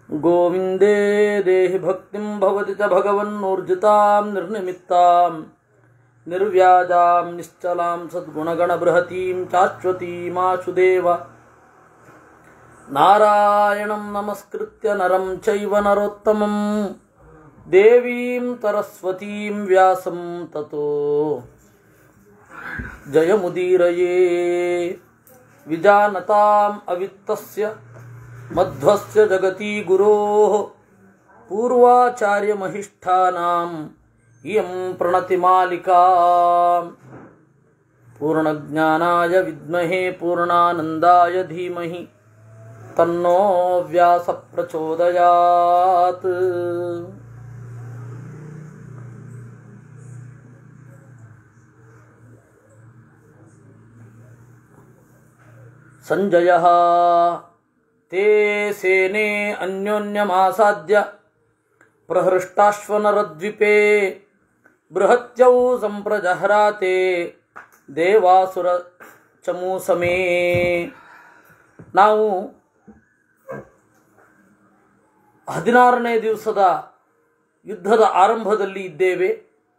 ಗೋವಿಂದೇ ದೇಹಿ ಭಕ್ತಿಂ ಭವತಿ ಚ ಭಗವನ್ನೂರ್ಜಿತಾಂ ನಿರ್ನಿಮಿತ್ತಾಂ ನಿರ್ವ್ಯಾಜಾಂ ನಿಶ್ಚಲಾಂ ಸದ್ಗುಣಗಣಬೃಹತೀಂ ಚಾಶ್ವತೀಮಾಶುದೇವ ನಾರಾಯಣಂ ನಮಸ್ಕೃತ್ಯ ನರಂ ಚೈವ ನರೋತ್ತಮಂ ದೇವೀಂ ಸರಸ್ವತೀಂ ವ್ಯಾಸಂ ತತೋ ಜಯಮುದೀರಯೇ ವಿಜಾನತಾಂ ಅವಿತ್ತಸ್ಯ ಮಧ್ವಸ್ಯ ಜಗತಿ ಗುರೋಃ ಪೂರ್ವಾಚಾರ್ಯಮಹಿಷ್ಠಾನಾಂ ಇಯಂ ಪ್ರಣತಿಮಾಲಿಕಾ ಪೂರ್ಣಜ್ಞಾನಾಯ ವಿದ್ಮಹೇ ಪೂರ್ಣಾನಂದಾಯ ಧೀಮಹಿ ತನ್ನೋ ವ್ಯಾಸ ಪ್ರಚೋದಯಾತ್ ಸಂಜಯ ತೇ ಸೇನೆ ಅನ್ಯೋನ್ಯಮಾಸಾದ್ಯ ಪ್ರಹೃಷ್ಟಾಶ್ವನರದ್ವಿಪೇ ಬೃಹತ್ಯೌ ಸಂಪ್ರಜಹರಾತೆ ದೇವಾಸುರ ಚಮೂಸಮೇ ನಾವು ಹದಿನಾರನೇ ದಿವಸದ ಯುದ್ಧದ ಆರಂಭದಲ್ಲಿ ಇದ್ದೇವೆ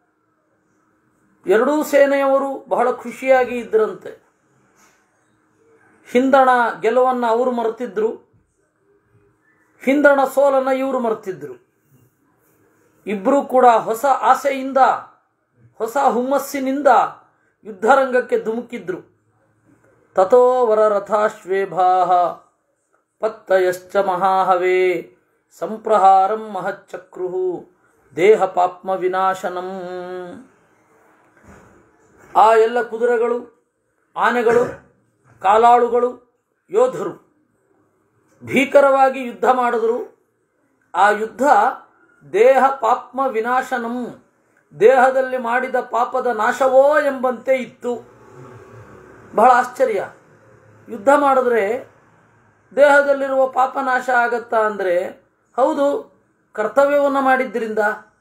ಎರಡೂ ಸೇನೆಯವರು ಬಹಳ ಖುಷಿಯಾಗಿ ಇದ್ದರಂತೆ ಹಿಂದಣ ಗೆಲುವನ್ನು ಅವರು ಮರೆತಿದ್ರು ಹಿಂದಣ ಸೋಲನ್ನು ಇವರು ಮರೆತಿದ್ರು ಇಬ್ಬರೂ ಕೂಡ ಹೊಸ ಆಸೆಯಿಂದ ಹೊಸ ಹುಮ್ಮಸ್ಸಿನಿಂದ ಯುದ್ಧರಂಗಕ್ಕೆ ಧುಮುಕಿದ್ರು ತಥೋ ವರರಥಾಶ್ವೇಭಾ ಪತ್ತಯಶ್ಚ ಮಹಾಹವೇ ಸಂಪ್ರಹಾರಂ ಮಹಚ್ಚಕ್ರು ದೇಹ ಪಾಪ್ಮ ವಿನಾಶನಂ ಆ ಎಲ್ಲ ಕುದುರೆಗಳು ಆನೆಗಳು ಕಾಲಾಳುಗಳು ಯೋಧರು ಭೀಕರವಾಗಿ ಯುದ್ಧ ಮಾಡಿದ್ರು ಆ ಯುದ್ಧ ದೇಹ ಪಾಪ್ಮ ವಿನಾಶನಂ ದೇಹದಲ್ಲಿ ಮಾಡಿದ ಪಾಪದ ನಾಶವೋ ಎಂಬಂತೆ ಇತ್ತು ಬಹಳ ಆಶ್ಚರ್ಯ ಯುದ್ಧ ಮಾಡಿದ್ರೆ ದೇಹದಲ್ಲಿರುವ ಪಾಪ ನಾಶ ಆಗತ್ತಾ ಅಂದರೆ ಹೌದು ಕರ್ತವ್ಯವನ್ನು ಮಾಡಿದ್ರಿಂದ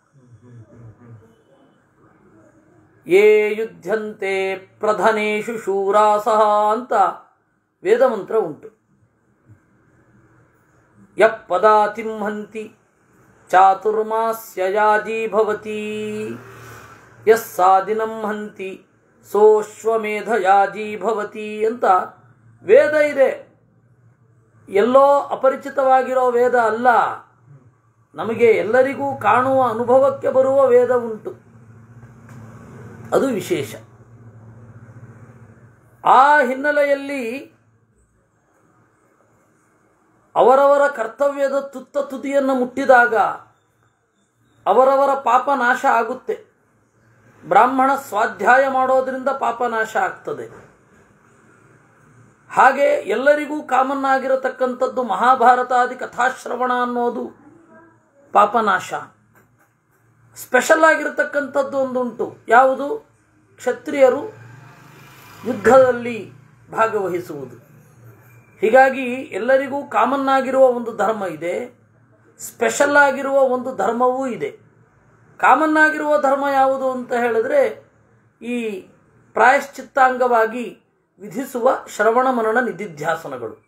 ಯೇ ಯುದ್ಧಂತೆ ಪ್ರಧನೇಶು ಶೂರಾಸಹ ಅಂತ ವೇದಮಂತ್ರ ಉಂಟು ಯಪ್ಪದಾತಿಂಹಂತಿ ಚಾತುರ್ಮಾಸ್ಯ ಯಾಜೀ ಭವತಿ ಯಸ್ಸಾದಿನಂ ಹಂತಿ ಸೋಶ್ವಮೇಧ ಯಾಜೀ ಭವತಿ ಅಂತ ವೇದ ಇದೆ ಎಲ್ಲೋ ಅಪರಿಚಿತವಾಗಿರೋ ವೇದ ಅಲ್ಲ ನಮಗೆ ಎಲ್ಲರಿಗೂ ಕಾಣುವ ಅನುಭವಕ್ಕೆ ಬರುವ ವೇದ ಉಂಟು ಅದು ವಿಶೇಷ ಆ ಹಿನ್ನೆಲೆಯಲ್ಲಿ ಅವರವರ ಕರ್ತವ್ಯದ ತುತ್ತ ತುದಿಯನ್ನು ಮುಟ್ಟಿದಾಗ ಅವರವರ ಪಾಪ ನಾಶ ಆಗುತ್ತೆ ಬ್ರಾಹ್ಮಣ ಸ್ವಾಧ್ಯಾಯ ಮಾಡೋದ್ರಿಂದ ಪಾಪ ನಾಶ ಆಗ್ತದೆ ಹಾಗೆ ಎಲ್ಲರಿಗೂ ಕಾಮನ್ ಆಗಿರತಕ್ಕಂಥದ್ದು ಮಹಾಭಾರತಾದಿ ಕಥಾಶ್ರವಣ ಅನ್ನೋದು ಪಾಪನಾಶ ಸ್ಪೆಷಲ್ ಆಗಿರತಕ್ಕಂಥದ್ದು ಒಂದುಂಟು ಯಾವುದು ಕ್ಷತ್ರಿಯರು ಯುದ್ಧದಲ್ಲಿ ಭಾಗವಹಿಸುವುದು ಹೀಗಾಗಿ ಎಲ್ಲರಿಗೂ ಕಾಮನ್ ಆಗಿರುವ ಒಂದು ಧರ್ಮ ಇದೆ ಸ್ಪೆಷಲ್ ಆಗಿರುವ ಒಂದು ಧರ್ಮವೂ ಇದೆ ಕಾಮನ್ ಆಗಿರುವ ಧರ್ಮ ಯಾವುದು ಅಂತ ಹೇಳಿದ್ರೆ ಈ ಪ್ರಾಯಶ್ಚಿತ್ತಾಂಗವಾಗಿ ವಿಧಿಸುವ ಶ್ರವಣ ಮನನ ನಿಧಿಧ್ಯಾಸನಗಳು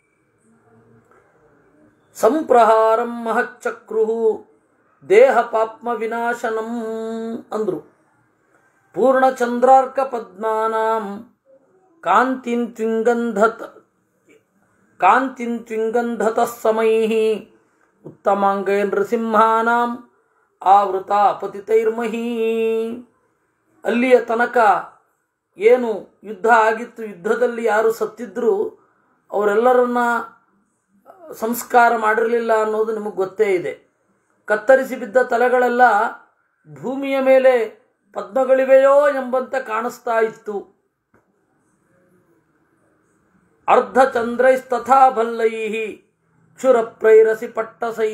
ಸಂಪ್ರಹಾರಂ ಮಹಚ್ಚಕ್ರು ದೇಹ ಪಾಪ್ಮ ವಿನಾಶನಂ ಅಂದ್ರು ಪೂರ್ಣಚಂದ್ರಾರ್ಕ ಪದ್ಮಾನಾಂ ಕಾಂತಿನ್ ತ್ವಿಂಗಂಧತ ಕಾಂತಿನ್ ತ್ವಿಂಗಂಧತ ಸಮೈ ಉತ್ತಮಾಂಗೈ ನೃಸಿಂಹಾನಾಂ ಆವೃತ ಪತಿತೈರ್ಮಹೀ ಅಲ್ಲಿಯ ತನಕ ಏನು ಯುದ್ಧ ಆಗಿತ್ತು ಯುದ್ಧದಲ್ಲಿ ಯಾರು ಸತ್ತಿದ್ರು ಅವರೆಲ್ಲರನ್ನ ಸಂಸ್ಕಾರ ಮಾಡಿರಲಿಲ್ಲ ಅನ್ನೋದು ನಿಮಗೆ ಗೊತ್ತೇ ಇದೆ ಕತ್ತರಿಸಿ ಬಿದ್ದ ತಲೆಗಳೆಲ್ಲ ಭೂಮಿಯ ಮೇಲೆ ಪದ್ಮಗಳಿವೆಯೋ ಎಂಬಂತೆ ಕಾಣಿಸ್ತಾ ಇತ್ತು ಅರ್ಧಚಂದ್ರೈಸ್ತಥಾ ಭಲ್ಲೈ ಕ್ಷುರಪ್ರೈರಸಿ ಪಟ್ಟಸೈ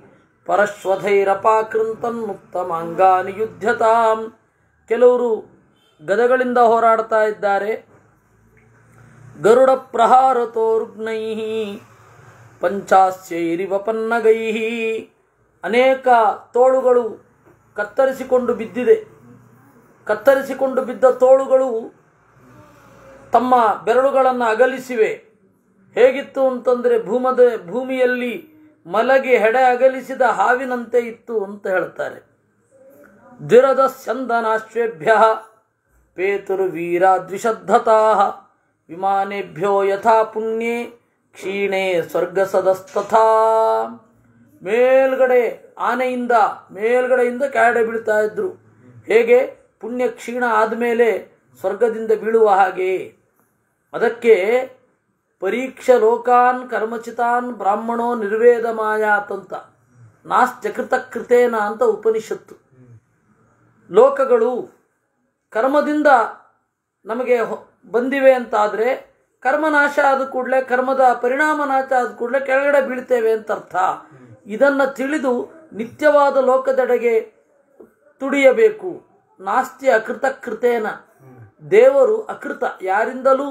ಪರಶ್ವಧೈರಪಾಕೃಂತನ್ನುತ್ತಮಾಂಗಾನಿ ಯುದ್ಧತಾಂ ಕೆಲವರು ಗದಗಳಿಂದ ಹೋರಾಡ್ತಾ ಇದ್ದಾರೆ ಗರುಡ ಪ್ರಹಾರತೋರ್ಗ್ನೈ ಪಂಚಾಸ್ಯೈರಿವ ಪನ್ನಗೈ ಅನೇಕ ತೋಳುಗಳು ಕತ್ತರಿಸಿಕೊಂಡು ಬಿದ್ದಿದೆ ಕತ್ತರಿಸಿಕೊಂಡು ಬಿದ್ದ ತೋಳುಗಳು ತಮ್ಮ ಬೆರಳುಗಳನ್ನು ಅಗಲಿಸಿವೆ ಹೇಗಿತ್ತು ಅಂತಂದರೆ ಭೂಮದ ಭೂಮಿಯಲ್ಲಿ ಮಲಗಿ ಹೆಡೆ ಅಗಲಿಸಿದ ಹಾವಿನಂತೆ ಇತ್ತು ಅಂತ ಹೇಳ್ತಾರೆ ದ್ವಿರದ ಸ್ಯಂದನಾಶ್ವೇಭ್ಯ ಪೇತುರು ವೀರ ದ್ವಿಷದ್ಧತಾ ವಿಮಾನೇಭ್ಯೋ ಯಥಾ ಪುಣ್ಯೇ ಕ್ಷೀಣೆ ಸ್ವರ್ಗಸದಸ್ತಥಾ ಮೇಲ್ಗಡೆ ಆನೆಯಿಂದ ಮೇಲ್ಗಡೆಯಿಂದ ಕೆಳಗಡೆ ಬೀಳ್ತಾ ಇದ್ರು ಹೇಗೆ ಪುಣ್ಯ ಕ್ಷೀಣ ಆದಮೇಲೆ ಸ್ವರ್ಗದಿಂದ ಬೀಳುವ ಹಾಗೆ ಅದಕ್ಕೆ ಪರೀಕ್ಷ ಲೋಕಾನ್ ಕರ್ಮಚಿತಾನ್ ಬ್ರಾಹ್ಮಣೋ ನಿರ್ವೇದ ಮಾಯಾತಂತ ನಾಸ್ತ್ಯಕೃತ ಕೃತೇನ ಅಂತ ಉಪನಿಷತ್ತು ಲೋಕಗಳು ಕರ್ಮದಿಂದ ನಮಗೆ ಹೊ- ಬಂದಿವೆ ಅಂತಾದರೆ ಕರ್ಮನಾಶ ಆದ ಕೂಡಲೇ ಕರ್ಮದ ಪರಿಣಾಮ ನಾಶ ಆದ ಕೂಡಲೇ ಕೆಳಗಡೆ ಬೀಳ್ತೇವೆ ಅಂತ ಅರ್ಥ ಇದನ್ನು ತಿಳಿದು ನಿತ್ಯವಾದ ಲೋಕದೆಡೆಗೆ ತುಡಿಯಬೇಕು ನಾಸ್ತಿ ಅಕೃತ ಕೃತೇನ ದೇವರು ಅಕೃತ ಯಾರಿಂದಲೂ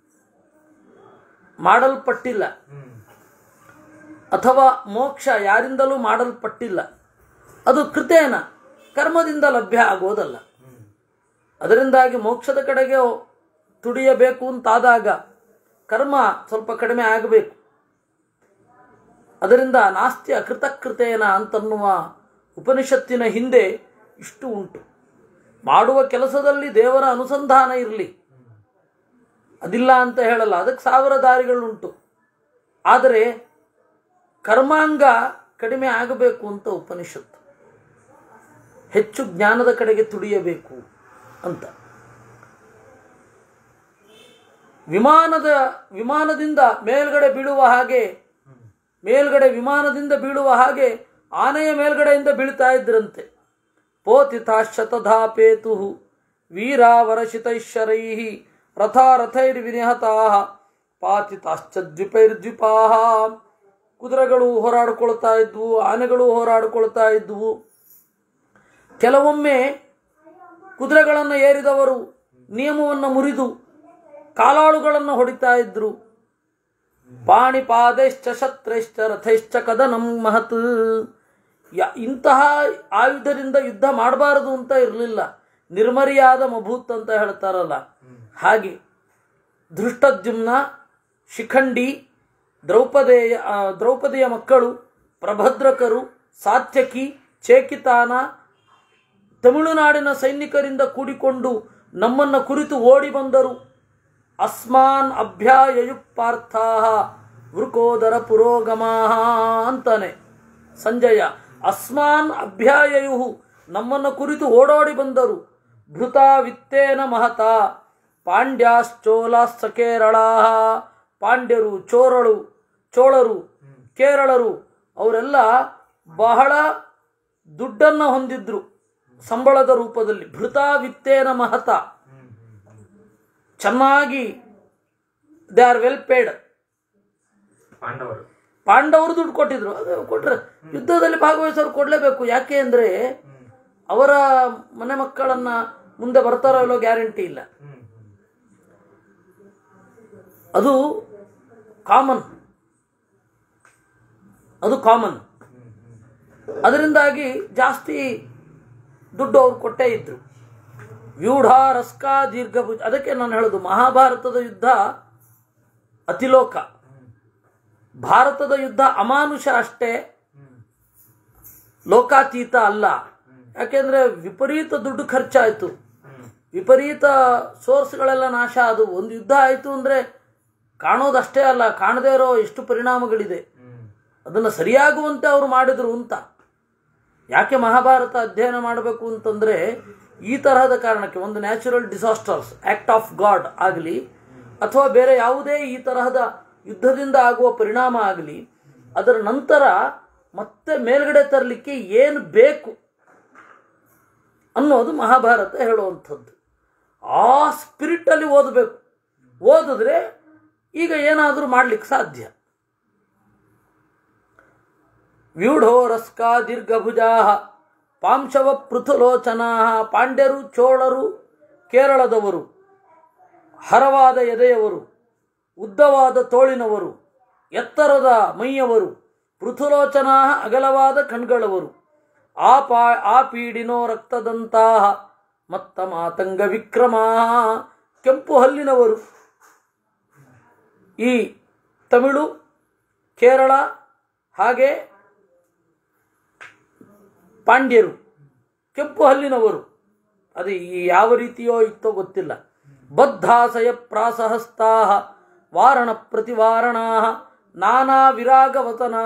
ಮಾಡಲ್ಪಟ್ಟಿಲ್ಲ ಅಥವಾ ಮೋಕ್ಷ ಯಾರಿಂದಲೂ ಮಾಡಲ್ಪಟ್ಟಿಲ್ಲ ಅದು ಕೃತೇನ ಕರ್ಮದಿಂದ ಲಭ್ಯ ಆಗೋದಲ್ಲ ಅದರಿಂದಾಗಿ ಮೋಕ್ಷದ ಕಡೆಗೆ ತುಡಿಯಬೇಕು ಅಂತಾದಾಗ ಕರ್ಮ ಸ್ವಲ್ಪ ಕಡಿಮೆ ಆಗಬೇಕು ಅದರಿಂದ ನಾಸ್ತಿ ಅಕೃತಕೃತೇನ ಅಂತನ್ನುವ ಉಪನಿಷತ್ತಿನ ಹಿಂದೆ ಇಷ್ಟು ಉಂಟು ಮಾಡುವ ಕೆಲಸದಲ್ಲಿ ದೇವರ ಅನುಸಂಧಾನ ಇರಲಿ ಅದಿಲ್ಲ ಅಂತ ಹೇಳಲ್ಲ ಅದಕ್ಕೆ ಸಾವಿರ ದಾರಿಗಳುಂಟು ಆದರೆ ಕರ್ಮಾಂಗ ಕಡಿಮೆ ಆಗಬೇಕು ಅಂತ ಉಪನಿಷತ್ತು ಹೆಚ್ಚು ಜ್ಞಾನದ ಕಡೆಗೆ ತುಡಿಯಬೇಕು ಅಂತ ವಿಮಾನದ ವಿಮಾನದಿಂದ ಮೇಲ್ಗಡೆ ಬೀಳುವ ಹಾಗೆ ಮೇಲ್ಗಡೆ ವಿಮಾನದಿಂದ ಬೀಳುವ ಹಾಗೆ ಆನೆಯ ಮೇಲ್ಗಡೆಯಿಂದ ಬೀಳ್ತಾ ಇದ್ರಂತೆ ಪೋತಿತಾಶತಧಾ ಪೇತು ವೀರಾವರಶಿತೈಶ್ವರೈ ರಥಾರಥೈರ್ವಿನಿಹತಾ ಪಾತಿತಾಶ್ಚ ದ್ವಿಪೈರ್ದ್ವಿಪಾ ಕುದುರೆಗಳು ಹೋರಾಡಿಕೊಳ್ತಾ ಇದ್ವು ಆನೆಗಳು ಹೋರಾಡಿಕೊಳ್ತಾ ಇದ್ವು ಕೆಲವೊಮ್ಮೆ ಕುದುರೆಗಳನ್ನು ಏರಿದವರು ನಿಯಮವನ್ನು ಮುರಿದು ಕಾಲಾಳುಗಳನ್ನು ಹೊಡಿತಾ ಇದ್ರು ಪಾಣಿಪಾದೈಶ್ಚ ಶತ್ರೈಶ್ಚ ರಥೈಶ್ಚ ಕದನಂ ಮಹತ್ ಯ- ಇಂತಹ ಆಯುಧದಿಂದ ಯುದ್ಧ ಮಾಡಬಾರದು ಅಂತ ಇರಲಿಲ್ಲ ನಿರ್ಮರಿಯಾದ ಮಭೂತ್ ಅಂತ ಹೇಳ್ತಾರಲ್ಲ ಹಾಗೆ ಧೃಷ್ಟದ್ಯುಮ್ನ ಶಿಖಂಡಿ ದ್ರೌಪದೇಯ ಆ, ದ್ರೌಪದಿಯ ಮಕ್ಕಳು ಪ್ರಭದ್ರಕರು ಸಾತ್ಯಕಿ ಚೇಕಿತಾನ ತಮಿಳುನಾಡಿನ ಸೈನಿಕರಿಂದ ಕೂಡಿಕೊಂಡು ನಮ್ಮನ್ನು ಕುರಿತು ಓಡಿ ಬಂದರು ಅಸ್ಮಾನ್ ಅಭ್ಯಾಯಯುಕ್ ಪಾರ್ಥಾ ವೃಕೋದರ ಪುರೋಗಮಾ ಅಂತಾನೆ ಸಂಜಯ ಅಸ್ಮಾನ್ ಅಭ್ಯಾಯಯು ನಮ್ಮನ್ನು ಕುರಿತು ಓಡೋಡಿ ಬಂದರು ಭೃತ ವಿತ್ತೇನ ಮಹತ ಪಾಂಡ್ಯಾಶ್ಚೋಲಾಶ್ಚ ಕೇರಳಾ ಪಾಂಡ್ಯರು ಚೋರಳು ಚೋಳರು ಕೇರಳರು ಅವರೆಲ್ಲ ಬಹಳ ದುಡ್ಡನ್ನು ಹೊಂದಿದ್ರು ಸಂಬಳದ ರೂಪದಲ್ಲಿ ಭೃತ ವಿತ್ತೇನ ಮಹತ ಚೆನ್ನಾಗಿ ದೇ ಆರ್ ವೆಲ್ ಪೇಡ್ ಪಾಂಡವರು ಪಾಂಡವರು ದುಡ್ಡು ಕೊಟ್ಟಿದ್ರು ಅದು ಕೊಟ್ರೆ ಯುದ್ಧದಲ್ಲಿ ಭಾಗವಹಿಸೋರು ಕೊಡಲೇಬೇಕು ಯಾಕೆ ಅಂದರೆ ಅವರ ಮನೆ ಮಕ್ಕಳನ್ನ ಮುಂದೆ ಬರ್ತಾರೋ ಇಲ್ಲೋ ಗ್ಯಾರಂಟಿ ಇಲ್ಲ ಅದು ಕಾಮನ್ ಅದು ಕಾಮನ್ ಅದರಿಂದಾಗಿ ಜಾಸ್ತಿ ದುಡ್ಡು ಅವ್ರು ಕೊಟ್ಟೇ ಇದ್ರು ವ್ಯೂಢ ರಸ್ಕ ದೀರ್ಘಭುಜ ಅದಕ್ಕೆ ನಾನು ಹೇಳೋದು ಮಹಾಭಾರತದ ಯುದ್ಧ ಅತಿಲೋಕ ಭಾರತದ ಯುದ್ಧ ಅಮಾನುಷ ಅಷ್ಟೇ ಲೋಕಾತೀತ ಅಲ್ಲ ಯಾಕೆಂದ್ರೆ ವಿಪರೀತ ದುಡ್ಡು ಖರ್ಚಾಯಿತು ವಿಪರೀತ ಸೋರ್ಸ್ಗಳೆಲ್ಲ ನಾಶ ಆದವು ಒಂದು ಯುದ್ಧ ಆಯಿತು ಅಂದರೆ ಕಾಣೋದಷ್ಟೇ ಅಲ್ಲ ಕಾಣದೇ ಇರೋ ಎಷ್ಟು ಪರಿಣಾಮಗಳಿದೆ ಅದನ್ನು ಸರಿಯಾಗುವಂತೆ ಅವರು ಮಾಡಿದರು ಅಂತ ಯಾಕೆ ಮಹಾಭಾರತ ಅಧ್ಯಯನ ಮಾಡಬೇಕು ಅಂತಂದರೆ ಈ ತರಹದ ಕಾರಣಕ್ಕೆ ಒಂದು natural disasters act of God ಆಗಲಿ ಅಥವಾ ಬೇರೆ ಯಾವುದೇ ಈ ತರಹದ ಯುದ್ಧದಿಂದ ಆಗುವ ಪರಿಣಾಮ ಆಗಲಿ ಅದರ ನಂತರ ಮತ್ತೆ ಮೇಲ್ಗಡೆ ತರಲಿಕ್ಕೆ ಏನು ಬೇಕು ಅನ್ನೋದು ಮಹಾಭಾರತ ಹೇಳುವಂಥದ್ದು ಆ ಸ್ಪಿರಿಟಲ್ಲಿ ಓದಬೇಕು ಓದಿದ್ರೆ ಈಗ ಏನಾದರೂ ಮಾಡ್ಲಿಕ್ಕೆ ಸಾಧ್ಯ ವ್ಯೂಢೋ ರಸ್ಕಾ ದೀರ್ಘಭುಜಾ ಪಾಂಶವ ಪೃಥುಲೋಚನಾ ಪಾಂಡ್ಯರು ಚೋಳರು ಕೇರಳದವರು ಹರವಾದ ಎದೆಯವರು ಉದ್ದವಾದ ತೋಳಿನವರು ಎತ್ತರದ ಮೈಯವರು ಪೃಥುಲೋಚನಾ ಅಗಲವಾದ ಕಣ್ಗಳವರು ಆ ಪಾ ಆ ಪೀಡಿನೋ ರಕ್ತದಂತಹ ಮತ್ತ ಮಾತಂಗ ವಿಕ್ರಮಾ ಕೆಂಪು ಹಲ್ಲಿನವರು ಈ ತಮಿಳು ಕೇರಳ ಹಾಗೆ ಪಾಂಡ್ಯರು ಕೆಂಪು ಹಲ್ಲಿನವರು ಅದು ಈ ಯಾವ ರೀತಿಯೋ ಇತ್ತೋ ಗೊತ್ತಿಲ್ಲ ಬದ್ಧಾಸಯ ಪ್ರಾಸಹಸ್ತಾ ವಾರಣ ಪ್ರತಿವಾರಣಾ ನಾನಾ ವಿರಾಗವತನಾ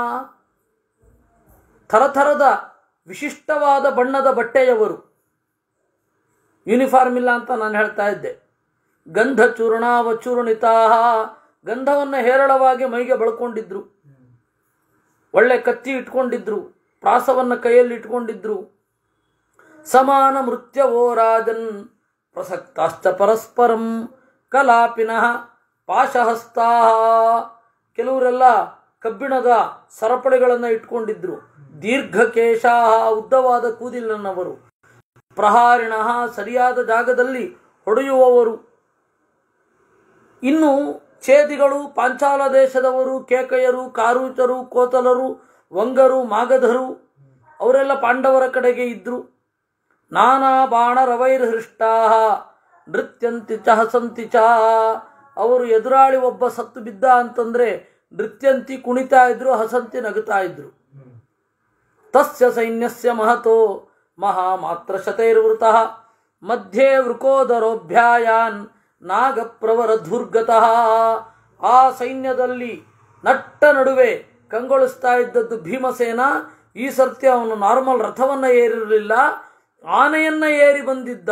ಥರಥರದ ವಿಶಿಷ್ಟವಾದ ಬಣ್ಣದ ಬಟ್ಟೆಯವರು ಯೂನಿಫಾರ್ಮ್ ಇಲ್ಲ ಅಂತ ನಾನು ಹೇಳ್ತಾ ಇದ್ದೆ ಗಂಧ ಚೂರ್ಣಾವ ಚೂರ್ಣಿತಾ ಗಂಧವನ್ನು ಹೇರಳವಾಗಿ ಮೈಗೆ ಬಳ್ಕೊಂಡಿದ್ರು ಒಳ್ಳೆ ಕತ್ತಿ ಇಟ್ಕೊಂಡಿದ್ರು ಪ್ರಾಸವನ್ನು ಕೈಯಲ್ಲಿ ಇಟ್ಕೊಂಡಿದ್ರು ಸಮಾನ ಮೃತ್ಯವೋ ರಾಜನ್ ಪ್ರಸಕ್ತಾಶ್ಚ ಪರಸ್ಪರಂ ಕಲಾಪಿನಃ ಪಾಶಹಸ್ತಾ ಕೆಲವರೆಲ್ಲ ಕಬ್ಬಿಣದ ಸರಪಳಿಗಳನ್ನು ಇಟ್ಕೊಂಡಿದ್ರು ದೀರ್ಘಕೇಶ ಉದ್ದವಾದ ಕೂದಿಲಿನವರು ಪ್ರಹಾರಿಣ ಸರಿಯಾದ ಜಾಗದಲ್ಲಿ ಹೊಡೆಯುವವರು ಇನ್ನು ಛೇದಿಗಳು ಪಾಂಚಾಲ ದೇಶದವರು ಕೇಕಯರು ಕಾರೂಚರು ಕೋತಲರು ವಂಗರು ಮಾಗಧರು ಅವರೆಲ್ಲ ಪಾಂಡವರ ಕಡೆಗೆ ಇದ್ರು ನಾನಾ ಬಾಣರವೈರ್ಹೃಷ್ಟಾ ನೃತ್ಯಂತಿ ಚ ಹಸಂತಿ ಚ ಅವರು ಎದುರಾಳಿ ಒಬ್ಬ ಸತ್ತು ಬಿದ್ದ ಅಂತಂದ್ರೆ ನೃತ್ಯಂತಿ ಕುಣಿತಾ ಇದ್ರು ಹಸಂತಿ ನಗುತ್ತಾ ಇದ್ರು ತಸ್ಯ ಸೈನ್ಯಸ್ಯ ಮಹತೋ ಮಹಾಮಾತ್ರ ಶತೈರ್ವೃತಃ ಮಧ್ಯೆ ವೃಕೋದರೋಭ್ಯಾಯಾನ್ ನಾಗಪ್ರವರ ಧುರ್ಗತಃ ಆ ಸೈನ್ಯದಲ್ಲಿ ನಟ್ಟ ನಡುವೆ ಕಂಗೊಳಿಸ್ತಾ ಇದ್ದದ್ದು ಭೀಮಸೇನ ಈ ಸರ್ತಿ ಅವನು ನಾರ್ಮಲ್ ರಥವನ್ನ ಏರಿರಲಿಲ್ಲ ಆನೆಯನ್ನ ಏರಿ ಬಂದಿದ್ದ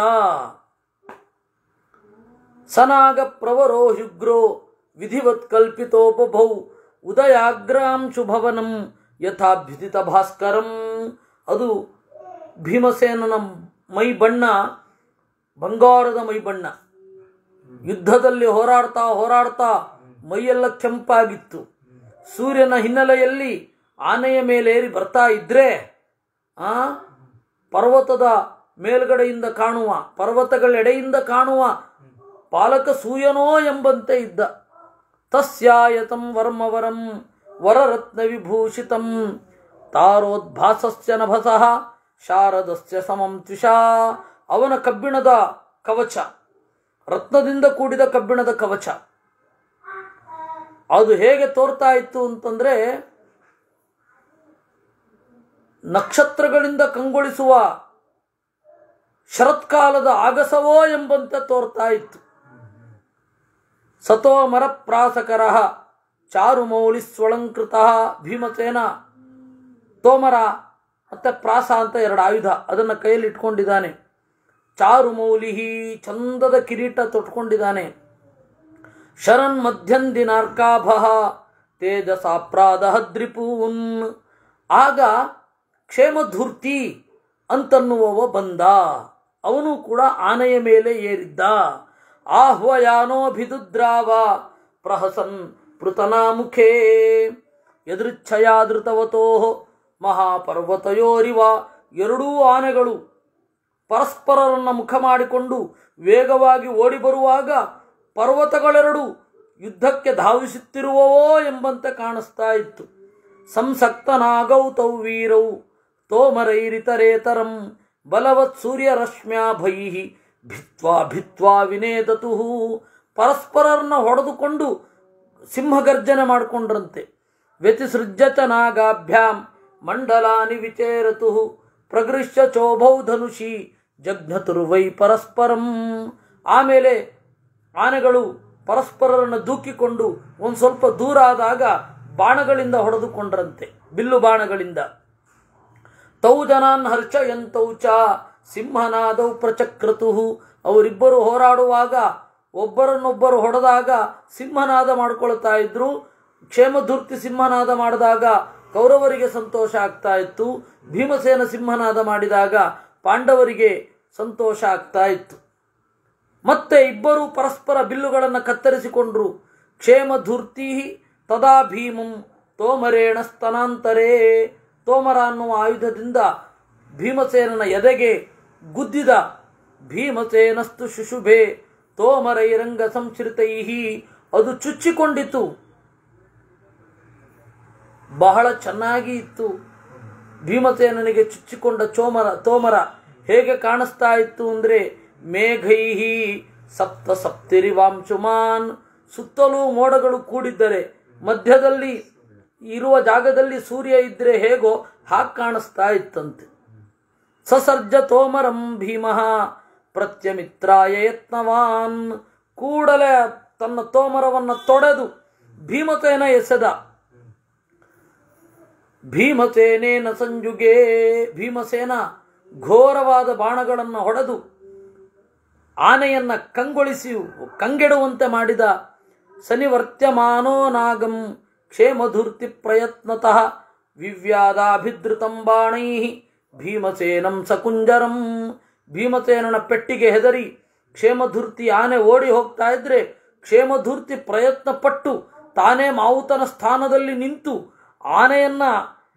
ಸನಾಗ ಪ್ರವರೋ ಹ್ಯುಗ್ರೋ ವಿಧಿವತ್ ಕಲ್ಪಿತೋಪಭೌ ಉದಯಾಗ್ರಾಂ ಶುಭವನಂ ಯಥಾಭ್ಯುದಿತ ಭಾಸ್ಕರಂ ಅದು ಭೀಮಸೇನನ ಮೈ ಬಣ್ಣ ಬಂಗಾರದ ಮೈ ಬಣ್ಣ ಯುದ್ಧದಲ್ಲಿ ಹೋರಾಡ್ತಾ ಹೋರಾಡ್ತಾ ಮೈಯೆಲ್ಲ ಕೆಂಪಾಗಿತ್ತು ಸೂರ್ಯನ ಹಿನ್ನೆಲೆಯಲ್ಲಿ ಆನೆಯ ಮೇಲೇರಿ ಬರ್ತಾ ಇದ್ರೆ ಆ ಪರ್ವತದ ಮೇಲ್ಗಡೆಯಿಂದ ಕಾಣುವ ಪರ್ವತಗಳೆಡೆಯಿಂದ ಕಾಣುವ ಪಾಲಕ ಸೂರ್ಯನೋ ಎಂಬಂತೆ ಇದ್ದ ತಸ್ಯಾಯತಂ ವರ್ಮವರಂ ವರರತ್ನ ವಿಭೂಷಿತಂ ತಾರೋದ್ಭಾಸಸ್ಯ ನಭಸಃ ಶಾರದಸ್ಯ ಸಮಂ ತ್ವಿಷಾ ಅವನ ಕಬ್ಬಿಣದ ಕವಚ ರತ್ನದಿಂದ ಕೂಡಿದ ಕಬ್ಬಿಣದ ಕವಚ ಅದು ಹೇಗೆ ತೋರ್ತಾ ಇತ್ತು ಅಂತಂದ್ರೆ ನಕ್ಷತ್ರಗಳಿಂದ ಕಂಗೊಳಿಸುವ ಶರತ್ಕಾಲದ ಆಗಸವೋ ಎಂಬಂತೆ ತೋರ್ತಾ ಇತ್ತು ಸತೋ ಮರಪ್ರಾಸಕರ ಚಾರುಮೌಳಿ ಸ್ವಳಂಕೃತ ಭೀಮಸೇನ ತೋಮರ ಮತ್ತೆ ಪ್ರಾಸ ಅಂತ ಎರಡು ಆಯುಧ ಅದನ್ನು ಕೈಯಲ್ಲಿ ಇಟ್ಕೊಂಡಿದ್ದಾನೆ ಚಾರುಮೌಲಿಹಿ ಚಂದದ ಕಿರೀಟ ತೊಟ್ಕೊಂಡಿದ್ದಾನೆ ಶರನ್ ಮಧ್ಯಂದಿನಾರ್ಕಾಭ ತೇಜಸ ಪ್ರಾದಹದ್ರಿಪೂನ್ ಆಗ ಕ್ಷೇಮಧೂರ್ತಿ ಅಂತನ್ನುವವ ಬಂದ ಅವನು ಕೂಡ ಆನೆಯ ಮೇಲೆ ಏರಿದ್ದ ಆಹ್ವಯಾನೋಭಿದುದ್ರಾವ ಪ್ರಹಸನ್ ಪೃತನಾಮುಖೇ ಯದೃಚ್ಛಯಾದೃತವತೋ ಮಹಾಪರ್ವತಯೋರಿವ ಎರಡೂ ಆನೆಗಳು ಪರಸ್ಪರರನ್ನ ಮುಖ ಮಾಡಿಕೊಂಡು ವೇಗವಾಗಿ ಓಡಿ ಬರುವಾಗ ಪರ್ವತಗಳೆರಡು ಯುದ್ಧಕ್ಕೆ ಧಾವಿಸುತ್ತಿರುವವೋ ಎಂಬಂತೆ ಕಾಣಿಸ್ತಾ ಇತ್ತು ಸಂಸಕ್ತನಾಗೌ ತೌ ವೀರೌ ತೋಮರೈರಿತರೇತರಂ ಬಲವತ್ ಸೂರ್ಯರಶ್ಮ್ಯಾಭೈ ಭಿತ್ವಾ ಭಿತ್ವಾ ವಿನೇದತು ಪರಸ್ಪರರನ್ನ ಹೊಡೆದುಕೊಂಡು ಸಿಂಹಗರ್ಜನೆ ಮಾಡಿಕೊಂಡ್ರಂತೆ ವ್ಯತಿಸೃಜ್ಯ ಚ ನಾಗಾಭ್ಯಾಂ ಮಂಡಲಾನಿ ವಿಚೇರತು ಪ್ರಗೃಶ್ಯ ಚೋಭೌ ಧನುಷಿ ಜಘ್ನತುರ್ವೈ ಪರಸ್ಪರಂ ಆಮೇಲೆ ಆನೆಗಳು ಪರಸ್ಪರರನ್ನು ದೂಕಿಕೊಂಡು ಒಂದು ಸ್ವಲ್ಪ ದೂರ ಆದಾಗ ಬಾಣಗಳಿಂದ ಹೊಡೆದುಕೊಂಡ್ರಂತೆ ಬಿಲ್ಲು ಬಾಣಗಳಿಂದ ತೌ ಜನಾನ್ ಹರ್ಷಯಂತೌ ಚ ಸಿಂಹನಾದೌ ಪ್ರಚಕ್ರತು ಅವರಿಬ್ಬರು ಹೋರಾಡುವಾಗ ಒಬ್ಬರನ್ನೊಬ್ಬರು ಹೊಡೆದಾಗ ಸಿಂಹನಾದ ಮಾಡ್ಕೊಳ್ತಾ ಇದ್ರು ಕ್ಷೇಮಧೂರ್ತಿ ಸಿಂಹನಾದ ಮಾಡಿದಾಗ ಕೌರವರಿಗೆ ಸಂತೋಷ ಆಗ್ತಾ ಇತ್ತು ಭೀಮಸೇನ ಸಿಂಹನಾದ ಮಾಡಿದಾಗ ಪಾಂಡವರಿಗೆ ಸಂತೋಷ ಆಗ್ತಾ ಇತ್ತು ಮತ್ತೆ ಇಬ್ಬರು ಪರಸ್ಪರ ಬಿಲ್ಲುಗಳನ್ನು ಕತ್ತರಿಸಿಕೊಂಡ್ರು ಕ್ಷೇಮಧೂರ್ತಿ ತದಾ ಭೀಮಂ ತೋಮರೇಣ ಸ್ತನಾಂತರೇ ತೋಮರ ಅನ್ನುವ ಆಯುಧದಿಂದ ಭೀಮಸೇನನ ಎದೆಗೆ ಗುದ್ದಿದ ಭೀಮಸೇನಸ್ತು ಶುಶುಭೆ ತೋಮರೈರಂಗ ಸಂಶ್ರಿತೈ ಅದು ಚುಚ್ಚಿಕೊಂಡಿತು ಬಹಳ ಚೆನ್ನಾಗಿ ಇತ್ತು ಭೀಮಸೇನನಿಗೆ ಚುಚ್ಚಿಕೊಂಡ ಚೋಮರ ತೋಮರ ಹೇಗೆ ಕಾಣಿಸ್ತಾ ಇತ್ತು ಅಂದ್ರೆ ಮೇಘೈಹಿ ಸಪ್ತ ಸಪ್ತಿರಿವಾಂಶುಮಾನ್ ಸುತ್ತಲೂ ಮೋಡಗಳು ಕೂಡಿದ್ದರೆ ಮಧ್ಯದಲ್ಲಿ ಇರುವ ಜಾಗದಲ್ಲಿ ಸೂರ್ಯ ಇದ್ರೆ ಹೇಗೋ ಹಾಗೆ ಕಾಣಿಸ್ತಾ ಇತ್ತಂತೆ ಸಸರ್ಜ ತೋಮರಂ ಭೀಮಃ ಪ್ರತ್ಯಮಿತ್ರಾಯ ಯತ್ನವಾನ್ ಕೂಡಲೇ ತನ್ನ ತೋಮರವನ್ನು ತೊಡೆದು ಭೀಮಸೇನ ಎಸೆದ ಭೀಮಸೇನೇನ ಸಂಜುಗೆ ಭೀಮಸೇನ ಘೋರವಾದ ಬಾಣಗಳನ್ನು ಹೊಡೆದು ಆನೆಯನ್ನ ಕಂಗೊಳಿಸಿ ಕಂಗೆಡುವಂತೆ ಮಾಡಿದ ಸನಿವರ್ತ್ಯಮಾನೋ ನಾಗಂ ಕ್ಷೇಮಧೂರ್ತಿ ಪ್ರಯತ್ನತಃ ವಿವ್ಯಾದಾಭಿಧೃತಂ ಬಾಣೈ ಭೀಮಸೇನಂ ಸಕುಂಜರಂ ಭೀಮಸೇನನ ಪೆಟ್ಟಿಗೆ ಹೆದರಿ ಕ್ಷೇಮಧೂರ್ತಿ ಆನೆ ಓಡಿ ಹೋಗ್ತಾ ಇದ್ರೆ ಕ್ಷೇಮಧೂರ್ತಿ ಪ್ರಯತ್ನ ಪಟ್ಟು ತಾನೇ ಮಾವುತನ ಸ್ಥಾನದಲ್ಲಿ ನಿಂತು ಆನೆಯನ್ನ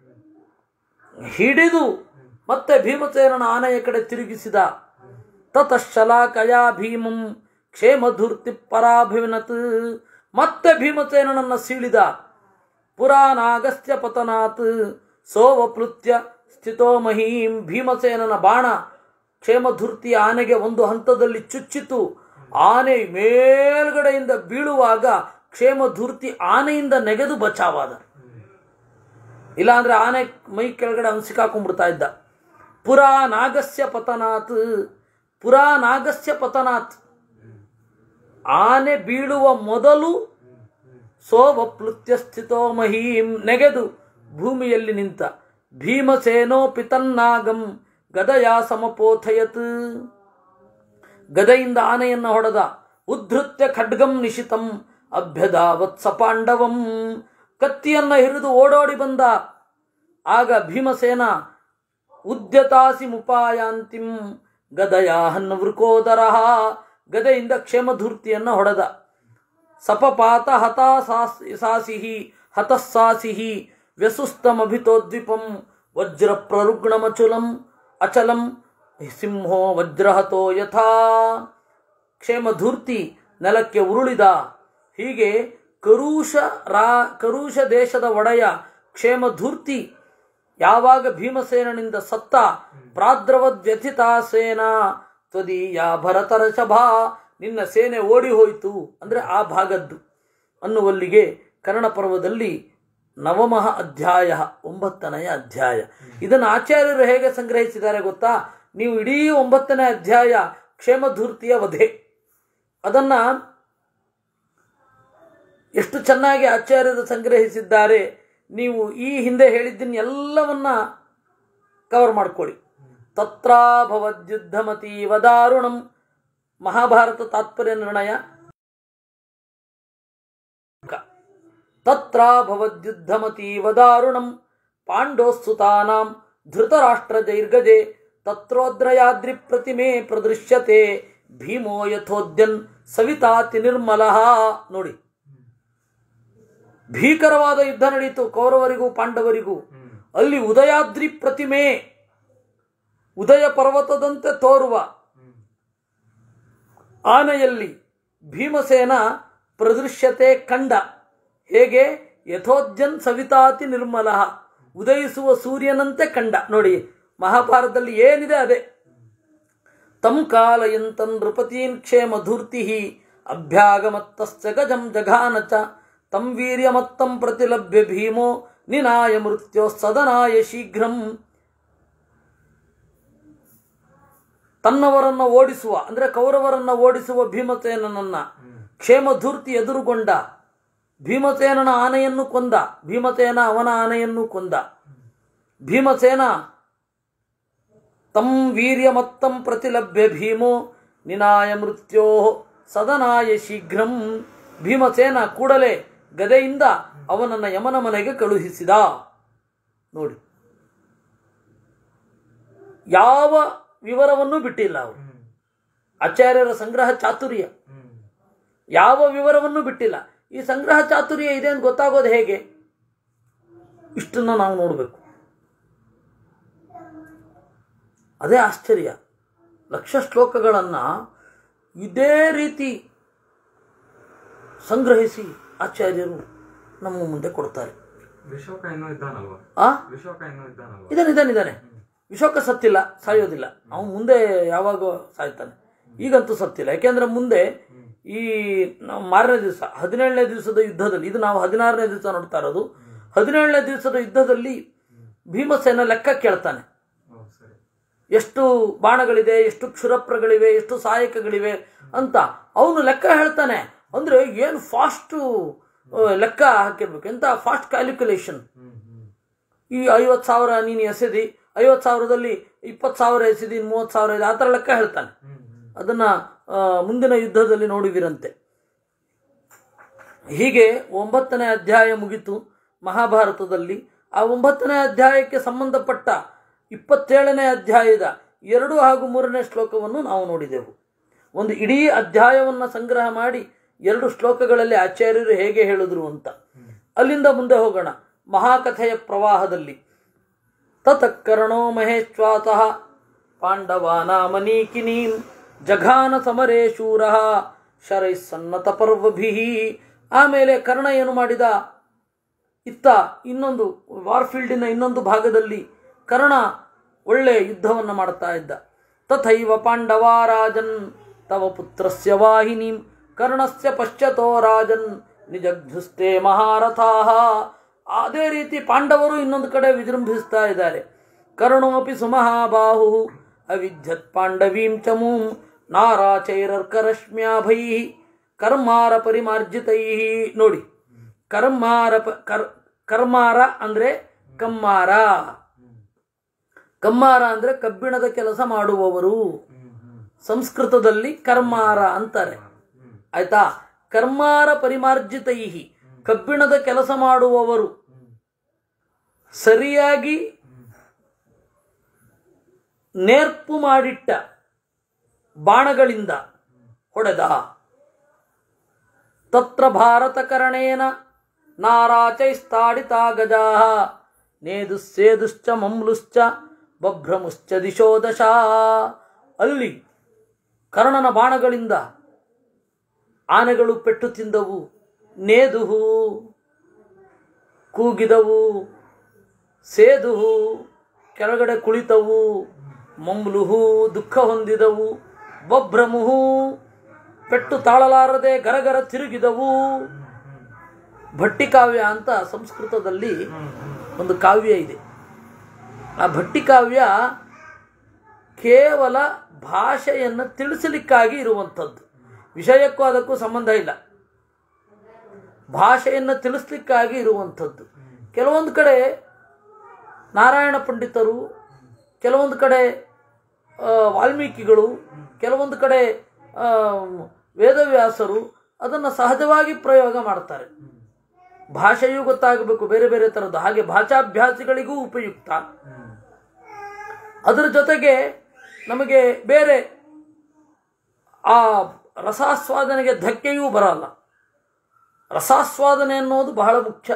ಹಿಡಿದು ಮತ್ತೆ ಭೀಮಸೇನನ ಆನೆಯ ಕಡೆ ತಿರುಗಿಸಿದ ತತಃಶಲಾಕಯಾ ಭೀಮಂ ಕ್ಷೇಮಧೂರ್ತಿ ಪರಾಭಿನತ್ ಮತ್ತೆ ಭೀಮಸೇನನನ್ನ ಸೀಳಿದ ಪುರಾನಾಗಸ್ತ್ಯ ಪತನಾತ್ ಸೋವಪ್ಲುತ್ಯ ಸ್ಥಿತೋ ಮಹೀಂ ಭೀಮಸೇನನ ಬಾಣ ಕ್ಷೇಮಧೂರ್ತಿ ಆನೆಗೆ ಒಂದು ಹಂತದಲ್ಲಿ ಚುಚ್ಚಿತು ಆನೆ ಮೇಲ್ಗಡೆಯಿಂದ ಬೀಳುವಾಗ ಕ್ಷೇಮಧೂರ್ತಿ ಆನೆಯಿಂದ ನೆಗೆದು ಬಚಾವಾದ ಇಲ್ಲಾಂದ್ರೆ ಆನೆ ಮೈ ಕೆಳಗಡೆ ಅವನು ಸಿಕ್ಕಾಕೊಂಡ್ಬಿಡ್ತಾ ಇದ್ದ ಪುರಾ ನಾಗಸ್ಯ ಪತನಾತ್ ಪುರಾ ನಾಗಸ್ಯ ಪತನಾತ್ ಆನೆ ಬೀಳುವ ಮೊದಲು ಸೋವಪ್ಲುತ್ಯ ಸ್ಥಿತೋ ಮಹೀಂ ನೆಗೆದು ಭೂಮಿಯಲ್ಲಿ ನಿಂತ ಭೀಮಸೇನೋ ಪಿತನ್ನಾಗಂ ಗದಯ ಸಮಪೋಥಯತ್ ಗದೆಯಿಂದ ಆನೆಯನ್ನ ಹೊಡೆದ ಉದ್ಧೃತ್ಯ ಖಡ್ಗಂ ನಿಶಿತಂ ಅಭ್ಯದಾವತ್ ಸಪಾಂಡವಂ ಕತ್ತಿಯನ್ನ ಹಿರಿದು ಓಡೋಡಿ ಬಂದ ಆಗ ಭೀಮಸೇನ ಉದ್ಯತಾಸಿ ಮುಪಾಯಾಂತಿಂ ಗದಯಾಹನ್ ವೃಕೋದರ ಗದೆಯಿಂದ ಕ್ಷೇಮಧೂರ್ತಿಯನ್ನ ಹೊಡೆದ ಸಪಪಾತ ಹತಾಸಾಸಿಹಿ ಹತಸ್ಸಾಸಿಹಿ ವ್ಯಸುಸ್ತಮಭಿತೋದ್ವಿಪಂ ವಜ್ರ ಪ್ರರುಗ್ಣಮಚುಲಂ ಅಚಲಂ ಸಿಂಹೋ ವಜ್ರಹತೋ ಯಥಾ ಕ್ಷೇಮಧೂರ್ತಿ ನೆಲಕ್ಕೆ ಉರುಳಿದ ಹೀಗೆ ಕರುಷ ರಾ ಕರುಷ ದೇಶದ ಒಡೆಯ ಕ್ಷೇಮಧೂರ್ತಿ ಯಾವಾಗ ಭೀಮಸೇನನಿಂದ ಸತ್ತ ಪ್ರಾದ್ರವದ್ ವ್ಯಥಿತಾ ಸೇನಾ ತ್ವದೀಯ ಭರತರ ಶಭಾ ನಿನ್ನ ಸೇನೆ ಓಡಿ ಹೋಯಿತು ಅಂದರೆ ಆ ಭಾಗದ್ದು ಅನ್ನುವಲ್ಲಿಗೆ ಕನ್ನಡ ಪರ್ವದಲ್ಲಿ ನವಮಃ ಅಧ್ಯಾಯ ಒಂಬತ್ತನೆಯ ಅಧ್ಯಾಯ ಇದನ್ನು ಆಚಾರ್ಯರು ಹೇಗೆ ಸಂಗ್ರಹಿಸಿದ್ದಾರೆ ಗೊತ್ತಾ ನೀವು ಇಡೀ ಒಂಬತ್ತನೇ ಅಧ್ಯಾಯ ಕ್ಷೇಮಧೂರ್ತಿಯ ವಧೆ ಅದನ್ನ ಎಷ್ಟು ಚೆನ್ನಾಗಿ ಆಚಾರ್ಯರು ಸಂಗ್ರಹಿಸಿದ್ದಾರೆ ನೀವು ಈ ಹಿಂದೆ ಹೇಳಿದ್ದನ್ನ ಎಲ್ಲವನ್ನ ಕವರ್ ಮಾಡ್ಕೊಳ್ಳಿ ತತ್ರಾಭವದ್ಯುದ್ಧಮತೀವ ದಾರುಣಂ ಮಹಾಭಾರತ ತಾತ್ಪರ್ಯ ನಿರ್ಣಯ ತತ್ರಾಭವದ್ಯುದ್ಧಮತೀವ ದಾರುಣಂ ಪಾಂಡೋಸ್ಸುತಾನಾಂ ಧೃತರಾಷ್ಟ್ರಜೈರ್ಗಜೆ ತತ್ರೋದ್ರಯಾದ್ರಿ ಪ್ರತಿಮೆ ಪ್ರದೃಶ್ಯತೆ ಭೀಮೋ ಯಥೋದ್ಯನ್ ಸವಿತಾತಿ ನಿರ್ಮಲಃ ನೋಡಿ ಭೀಕರವಾದ ಯುದ್ಧ ನಡೆಯಿತು ಕೌರವರಿಗೂ ಪಾಂಡವರಿಗೂ ಅಲ್ಲಿ ಉದಯಾದ್ರಿ ಪ್ರತಿಮೆ ಉದಯ ಪರ್ವತದಂತೆ ತೋರುವ ಆನೆಯಲ್ಲಿ ಭೀಮಸೇನ ಪ್ರದೃಶ್ಯತೆ ಕಂಡ ಹೇಗೆ ಯಥೋದ್ಯನ್ ಸವಿತಾತಿ ನಿರ್ಮಲ ಉದಯಿಸುವ ಸೂರ್ಯನಂತೆ ಕಂಡ ನೋಡಿ ಮಹಾಭಾರತದಲ್ಲಿ ಏನಿದೆ ಅದೇ ತಂ ಕಾಲಯಂತನ್ ನೃಪತೀನ್ ಕ್ಷೇಮಧೂರ್ತಿ ಅಭ್ಯಾಗಮತ್ತಸ್ಯ ಗಜಂ ಜಘಾನ ಚ ತಂ ವೀರ್ಯಮತ್ತಂ ಪ್ರತಿಲಭ್ಯ ಭೀಮೋ ನಿನಾಯ ಮೃತ್ಯೋ ಸದನಾಯ ಶೀಘ್ರಂ ತನ್ನವರನ್ನ ಓಡಿಸುವ ಅಂದ್ರೆ ಕೌರವರನ್ನ ಓಡಿಸುವ ಭೀಮಸೇನನನ್ನ ಕ್ಷೇಮಧೂರ್ತಿ ಎದುರುಗೊಂಡ ಭೀಮಸೇನನ ಆನೆಯನ್ನು ಕೊಂದ ಭೀಮಸೇನ ಅವನ ಆನೆಯನ್ನು ಕೊಂದ ಭೀಮಸೇನ ತಂ ವೀರ್ಯಮತ್ತಂ ಪ್ರತಿಲಭ್ಯ ಭೀಮೋ ನಿನಾಯ ಮೃತ್ಯೋ ಸದನಾಯ ಶೀಘ್ರಂ ಭೀಮಸೇನ ಕೂಡಲೇ ಗದೆಯಿಂದ ಅವನನ್ನ ಯಮನ ಮನೆಗೆ ಕಳುಹಿಸಿದ ನೋಡಿ ಯಾವ ವಿವರವನ್ನು ಬಿಟ್ಟಿಲ್ಲ ಅವರು ಆಚಾರ್ಯರ ಸಂಗ್ರಹ ಚಾತುರ್ಯ ಯಾವ ವಿವರವನ್ನು ಬಿಟ್ಟಿಲ್ಲ ಈ ಸಂಗ್ರಹ ಚಾತುರ್ಯ ಇದೆ ಅಂತ ಗೊತ್ತಾಗೋದು ಹೇಗೆ ಇಷ್ಟನ್ನ ನಾವು ನೋಡಬೇಕು ಅದೇ ಆಶ್ಚರ್ಯ ಲಕ್ಷ ಶ್ಲೋಕಗಳನ್ನು ಇದೇ ರೀತಿ ಸಂಗ್ರಹಿಸಿ ಆಚಾರ್ಯರು ನಮ್ಮ ಮುಂದೆ ಕೊಡ್ತಾರೆ ವಿಶೋಕ ಇನ್ನೂ ಇದ್ದಾನಲ್ವಾ ಆ ವಿಶೋಕ ಇನ್ನೂ ಇದ್ದಾನಲ್ವಾ ಇದಾನೆ ಇದಾನೆ ಇದಾನೆ ವಿಶೋಕ ಸತ್ತಿಲ್ಲ ಸಾಯೋದಿಲ್ಲ ಅವನು ಮುಂದೆ ಯಾವಾಗ ಸಾಯ್ತಾನೆ ಈಗಂತೂ ಸತ್ತಿಲ್ಲ ಯಾಕೆಂದ್ರೆ ಮುಂದೆ ಈ ನಾವು ಮಾರನೇ ದಿವಸ ಹದಿನೇಳನೇ ದಿವಸದ ಯುದ್ಧದಲ್ಲಿ ಇದು ನಾವು ಹದಿನಾರನೇ ದಿವಸ ನೋಡ್ತಾ ಇರೋದು ಹದಿನೇಳನೇ ದಿವಸದ ಯುದ್ಧದಲ್ಲಿ ಭೀಮಸೇನ ಲೆಕ್ಕ ಕೇಳ್ತಾನೆ ಓ ಸರಿ ಎಷ್ಟು ಬಾಣಗಳಿದೆ ಎಷ್ಟು ಕ್ಷುರಪ್ರಗಳಿವೆ ಎಷ್ಟು ಸಹಾಯಕಗಳಿವೆ ಅಂತ ಅವನು ಲೆಕ್ಕ ಹೇಳ್ತಾನೆ ಅಂದ್ರೆ ಏನು ಫಾಸ್ಟು ಲೆಕ್ಕ ಹಾಕಿರ್ಬೇಕು ಎಂತ ಫಾಸ್ಟ್ ಕ್ಯಾಲ್ಕುಲೇಷನ್ ಹ್ಮ್ ಹ್ಮ್ ಈ ಐವತ್ತು ಸಾವಿರ ನೀನು ಎಸೆದಿ ಐವತ್ತು ಸಾವಿರದಲ್ಲಿ ಇಪ್ಪತ್ತು ಸಾವಿರ ಎಸೆದಿ ಮೂವತ್ತು ಸಾವಿರ ಇದೆ ಆ ಥರ ಲೆಕ್ಕ ಹೇಳ್ತಾನೆ ಹ್ಮ್ ಹ್ಮ್ ಅದನ್ನ ಆ, ಮುಂದಿನ ಯುದ್ಧದಲ್ಲಿ ನೋಡುವಿರಂತೆ ಹೀಗೆ ಒಂಬತ್ತನೇ ಅಧ್ಯಾಯ ಮುಗಿತು ಮಹಾಭಾರತದಲ್ಲಿ ಆ ಒಂಬತ್ತನೇ ಅಧ್ಯಾಯಕ್ಕೆ ಸಂಬಂಧಪಟ್ಟ ಇಪ್ಪತ್ತೇಳನೇ ಅಧ್ಯಾಯದ ಎರಡು ಹಾಗೂ ಮೂರನೇ ಶ್ಲೋಕವನ್ನು ನಾವು ನೋಡಿದೆವು ಒಂದು ಇಡೀ ಅಧ್ಯಾಯವನ್ನು ಸಂಗ್ರಹ ಮಾಡಿ ಎರಡು ಶ್ಲೋಕಗಳಲ್ಲಿ ಆಚಾರ್ಯರು ಹೇಗೆ ಹೇಳಿದ್ರು ಅಂತ ಅಲ್ಲಿಂದ ಮುಂದೆ ಹೋಗೋಣ ಮಹಾಕಥೆಯ ಪ್ರವಾಹದಲ್ಲಿ ತತಃಕರ್ಣೋ ಮಹೇಶ್ವಾತಃ ಪಾಂಡವಾನಾಮನೀಕಿನೀಂ ಜಘಾನ ಸಮರೇ ಶೂರ ಶರೈ ಸನ್ನತ ಪರ್ವಭಿ ಆಮೇಲೆ ಕರ್ಣ ಏನು ಮಾಡಿದ ಇತ್ತ ಇನ್ನೊಂದು ವಾರ್ಫೀಲ್ಡಿನ ಇನ್ನೊಂದು ಭಾಗದಲ್ಲಿ ಕರ್ಣ ಒಳ್ಳೆ ಯುದ್ಧವನ್ನು ಮಾಡ್ತಾ ಇದ್ದ ತಥೈವ ಪಾಂಡವ ರಾಜನ್ ತವ ಪುತ್ರಸ್ಯ ವಾಹಿನೀಂ ಕರ್ಣಸ್ಯ ಪಶ್ಚತೋ ರಾಜನ್ ನಿಜಘ್ಯುಸ್ತೆ ಮಹಾರಥಾಹ ಅದೇ ರೀತಿ ಪಾಂಡವರು ಇನ್ನೊಂದು ಕಡೆ ವಿಜೃಂಭಿಸ್ತಾ ಇದ್ದಾರೆ ಕರ್ಣೋಪಿ ಸುಮಹಾಬಾಹು ಅವಿದ್ಯತ್ ಪಾಂಡವೀಂ ಚಮೂಂ ನಾರಾಚೈರರ್ಕರಶ್ಮ್ಯಾಭೈ ಕರ್ಮಾರ ಪರಿಮಾರ್ಜಿತೈ ನೋಡಿ ಕರ್ಮಾರ ಪ- ಕರ್ ಕರ್ಮಾರ ಅಂದ್ರೆ ಕಮ್ಮಾರ ಕಮ್ಮಾರ ಅಂದ್ರೆ ಕಬ್ಬಿಣದ ಕೆಲಸ ಮಾಡುವವರು ಹ್ಮ್ ಹ್ಮ್ ಸಂಸ್ಕೃತದಲ್ಲಿ ಕರ್ಮಾರ ಅಂತಾರೆ ಹ್ಮ್ ಆಯ್ತಾ ಕರ್ಮಾರ ಪರಿಮಾರ್ಜಿತೈ ಕಬ್ಬಿಣದ ಕೆಲಸ ಮಾಡುವವರು ಸರಿಯಾಗಿ ನೇರ್ಪು ಮಾಡಿಟ್ಟ ಬಾಣಗಳಿಂದ ಹೊಡೆದ ತತ್ರ ಭಾರತಕರಣೇನ ನಾರಾಚೈಸ್ತಾಡಿತಾ ಗಜಾ ನೇದುಸ್ಸೇದುಶ್ಚ ಮಮ್ಲುಶ್ಚ ಬಭ್ರಮುಶ್ಚ ದಿಶೋ ದಶ ಅಲ್ಲಿ ಕರ್ಣನ ಬಾಣಗಳಿಂದ ಆನೆಗಳು ಪೆಟ್ಟು ತಿಂದವು ನೇದುಹು ಕೂಗಿದವು ಸೇದುಹು ಕೆಳಗಡೆ ಕುಳಿತವು ಮಂಗ್ಲುಹು ದುಃಖ ಹೊಂದಿದವು ಬಭ್ರಮುಹು ಪೆಟ್ಟು ತಾಳಲಾರದೆ ಗರಗರ ತಿರುಗಿದವು ಭಟ್ಟಿಕಾವ್ಯ ಅಂತ ಸಂಸ್ಕೃತದಲ್ಲಿ ಒಂದು ಕಾವ್ಯ ಇದೆ ಆ ಭಟ್ಟಿಕಾವ್ಯ ಕೇವಲ ಭಾಷೆಯನ್ನು ತಿಳಿಸಲಿಕ್ಕಾಗಿ ಇರುವಂಥದ್ದು ವಿಷಯಕ್ಕೂ ಅದಕ್ಕೂ ಸಂಬಂಧ ಇಲ್ಲ ಭಾಷೆಯನ್ನು ತಿಳಿಸ್ಲಿಕ್ಕಾಗಿ ಇರುವಂಥದ್ದು ಕೆಲವೊಂದು ಕಡೆ ನಾರಾಯಣ ಪಂಡಿತರು ಕೆಲವೊಂದು ಕಡೆ ಆ, ವಾಲ್ಮೀಕಿಗಳು ಕೆಲವೊಂದು ಕಡೆ ಆ, ವೇದವ್ಯಾಸರು ಅದನ್ನು ಸಹಜವಾಗಿ ಪ್ರಯೋಗ ಮಾಡ್ತಾರೆ ಭಾಷೆಯೂ ಗೊತ್ತಾಗಬೇಕು ಬೇರೆ ಬೇರೆ ಥರದ್ದು ಹಾಗೆ ಭಾಷಾಭ್ಯಾಸಿಗಳಿಗೂ ಉಪಯುಕ್ತ ಅದರ ಜೊತೆಗೆ ನಮಗೆ ಬೇರೆ ಆ ರಸಾಸ್ವಾದನೆಗೆ ಧಕ್ಕೆಯೂ ಬರಲ್ಲ ರಸಾಸ್ವಾದನೆ ಅನ್ನೋದು ಬಹಳ ಮುಖ್ಯ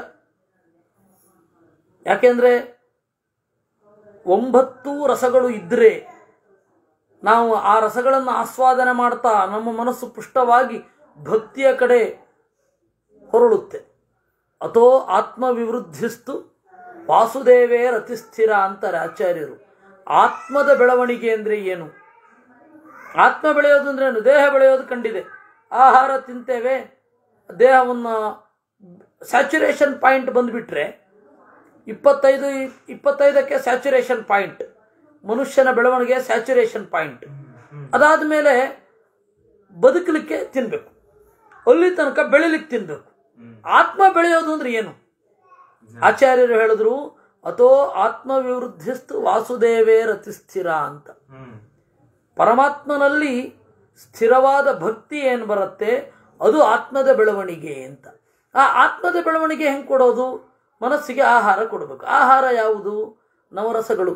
ಯಾಕೆಂದ್ರೆ ಒಂಬತ್ತು ರಸಗಳು ಇದ್ದರೆ ನಾವು ಆ ರಸಗಳನ್ನು ಆಸ್ವಾದನೆ ಮಾಡ್ತಾ ನಮ್ಮ ಮನಸ್ಸು ಪುಷ್ಟವಾಗಿ ಭಕ್ತಿಯ ಕಡೆ ಹೊರಳುತ್ತೆ ಅಥೋ ಆತ್ಮವಿವೃದ್ಧಿಸ್ತು ವಾಸುದೇವೇ ರತಿಸ್ಥಿರ ಅಂತಾರೆ ಆಚಾರ್ಯರು ಆತ್ಮದ ಬೆಳವಣಿಗೆ ಅಂದರೆ ಏನು ಆತ್ಮ ಬೆಳೆಯೋದು ಅಂದ್ರೆ ಏನು ದೇಹ ಬೆಳೆಯೋದು ಕಂಡಿದೆ ಆಹಾರ ತಿಂತೇವೆ ದೇಹವನ್ನು ಸ್ಯಾಚುರೇಷನ್ ಪಾಯಿಂಟ್ ಬಂದುಬಿಟ್ರೆ ಇಪ್ಪತ್ತೈದು ಇಪ್ಪತ್ತೈದಕ್ಕೆ ಸ್ಯಾಚುರೇಷನ್ ಪಾಯಿಂಟ್ ಮನುಷ್ಯನ ಬೆಳವಣಿಗೆ ಸ್ಯಾಚುರೇಷನ್ ಪಾಯಿಂಟ್ ಅದಾದ ಮೇಲೆ ಬದುಕಲಿಕ್ಕೆ ತಿನ್ಬೇಕು ಅಲ್ಲಿ ತನಕ ಬೆಳಿಲಿಕ್ಕೆ ತಿನ್ಬೇಕು ಆತ್ಮ ಬೆಳೆಯೋದು ಅಂದ್ರೆ ಏನು ಆಚಾರ್ಯರು ಹೇಳಿದ್ರು ಅಥೋ ಆತ್ಮವಿವೃದ್ಧಿಸ್ತು ವಾಸುದೇವೇ ರತಿಸ್ಥಿರ ಅಂತ ಹ್ಮ್ ಪರಮಾತ್ಮನಲ್ಲಿ ಸ್ಥಿರವಾದ ಭಕ್ತಿ ಏನು ಬರುತ್ತೆ ಅದು ಆತ್ಮದ ಬೆಳವಣಿಗೆ ಅಂತ ಆ ಆತ್ಮದ ಬೆಳವಣಿಗೆ ಹೆಂಗೆ ಕೊಡೋದು ಮನಸ್ಸಿಗೆ ಆಹಾರ ಕೊಡಬೇಕು ಆಹಾರ ಯಾವುದು ನವರಸಗಳು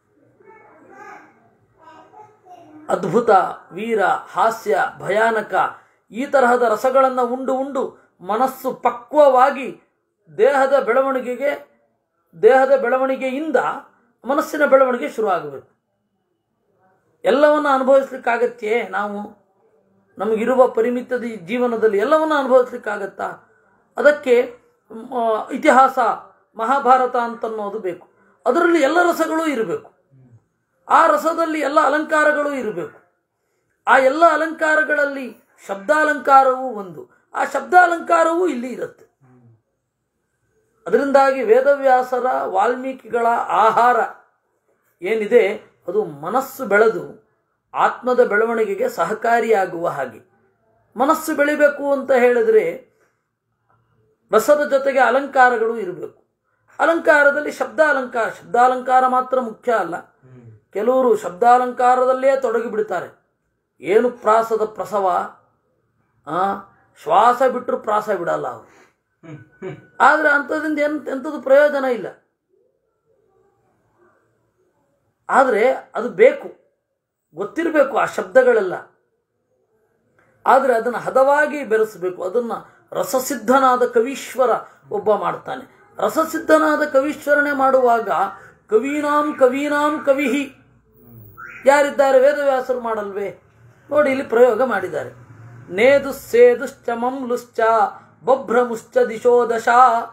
ಅದ್ಭುತ ವೀರ ಹಾಸ್ಯ ಭಯಾನಕ ಈ ತರಹದ ರಸಗಳನ್ನು ಉಂಡು ಉಂಡು ಮನಸ್ಸು ಪಕ್ವವಾಗಿ ದೇಹದ ಬೆಳವಣಿಗೆಗೆ ದೇಹದ ಬೆಳವಣಿಗೆಯಿಂದ ಮನಸ್ಸಿನ ಬೆಳವಣಿಗೆ ಶುರು ಆಗಬೇಕು ಎಲ್ಲವನ್ನು ಅನುಭವಿಸ್ಲಿಕ್ಕಾಗತ್ತೇ ನಾವು ನಮಗಿರುವ ಪರಿಮಿತದ ಈ ಜೀವನದಲ್ಲಿ ಎಲ್ಲವನ್ನು ಅನುಭವಿಸ್ಲಿಕ್ಕಾಗತ್ತಾ ಅದಕ್ಕೆ ಮ್, ಆ, ಇತಿಹಾಸ ಮಹಾಭಾರತ ಅಂತನ್ನೋದು ಬೇಕು ಅದರಲ್ಲಿ ಎಲ್ಲ ರಸಗಳೂ ಇರಬೇಕು ಆ ರಸದಲ್ಲಿ ಎಲ್ಲ ಅಲಂಕಾರಗಳು ಇರಬೇಕು ಆ ಎಲ್ಲ ಅಲಂಕಾರಗಳಲ್ಲಿ ಶಬ್ದಾಲಂಕಾರವೂ ಒಂದು ಆ ಶಬ್ದಾಲಂಕಾರವೂ ಇಲ್ಲಿ ಇರುತ್ತೆ ಅದರಿಂದಾಗಿ ವೇದವ್ಯಾಸರ ವಾಲ್ಮೀಕಿಗಳ ಆಹಾರ ಏನಿದೆ ಅದು ಮನಸ್ಸು ಬೆಳೆದು ಆತ್ಮದ ಬೆಳವಣಿಗೆಗೆ ಸಹಕಾರಿಯಾಗುವ ಹಾಗೆ ಮನಸ್ಸು ಬೆಳಿಬೇಕು ಅಂತ ಹೇಳಿದ್ರೆ ರಸದ ಜೊತೆಗೆ ಅಲಂಕಾರಗಳು ಇರಬೇಕು ಅಲಂಕಾರದಲ್ಲಿ ಶಬ್ದ ಅಲಂಕಾರ ಶಬ್ದಾಲಂಕಾರ ಮಾತ್ರ ಮುಖ್ಯ ಅಲ್ಲ ಹ್ಮ್ ಕೆಲವರು ಶಬ್ದಾಲಂಕಾರದಲ್ಲೇ ತೊಡಗಿ ಬಿಡ್ತಾರೆ ಏನು ಪ್ರಾಸದ ಪ್ರಸವ ಆ, ಶ್ವಾಸ ಬಿಟ್ಟರು ಪ್ರಾಸ ಬಿಡಲ್ಲ ಅವರು ಹ್ಮ್ ಹ್ಮ್ ಆದರೆ ಅಂಥದ್ರಿಂದ ಎಂತ ಎಂಥದ್ದು ಪ್ರಯೋಜನ ಇಲ್ಲ ಆದರೆ ಅದು ಬೇಕು ಗೊತ್ತಿರಬೇಕು ಆ ಶಬ್ದಗಳೆಲ್ಲ ಆದರೆ ಅದನ್ನು ಹದವಾಗಿ ಬೆರೆಸಬೇಕು ಅದನ್ನು ರಸಸಿದ್ಧನಾದ ಕವೀಶ್ವರ ಒಬ್ಬ ಮಾಡ್ತಾನೆ ರಸಸಿದ್ಧನಾದ ಕವೀಶ್ವರನೇ ಮಾಡುವಾಗ ಕವೀನಾಂ ಕವೀನಾಂ ಕವಿಹಿ ಯಾರಿದ್ದಾರೆ ವೇದವ್ಯಾಸರು ಮಾಡಲ್ವೇ ನೋಡಿ ಇಲ್ಲಿ ಪ್ರಯೋಗ ಮಾಡಿದ್ದಾರೆ ನೇದು ಸೇದುಶ್ಚ ಮಂಲುಶ್ಚ ಬಭ್ರಮುಶ್ಚ ದಿಶೋ ದಶ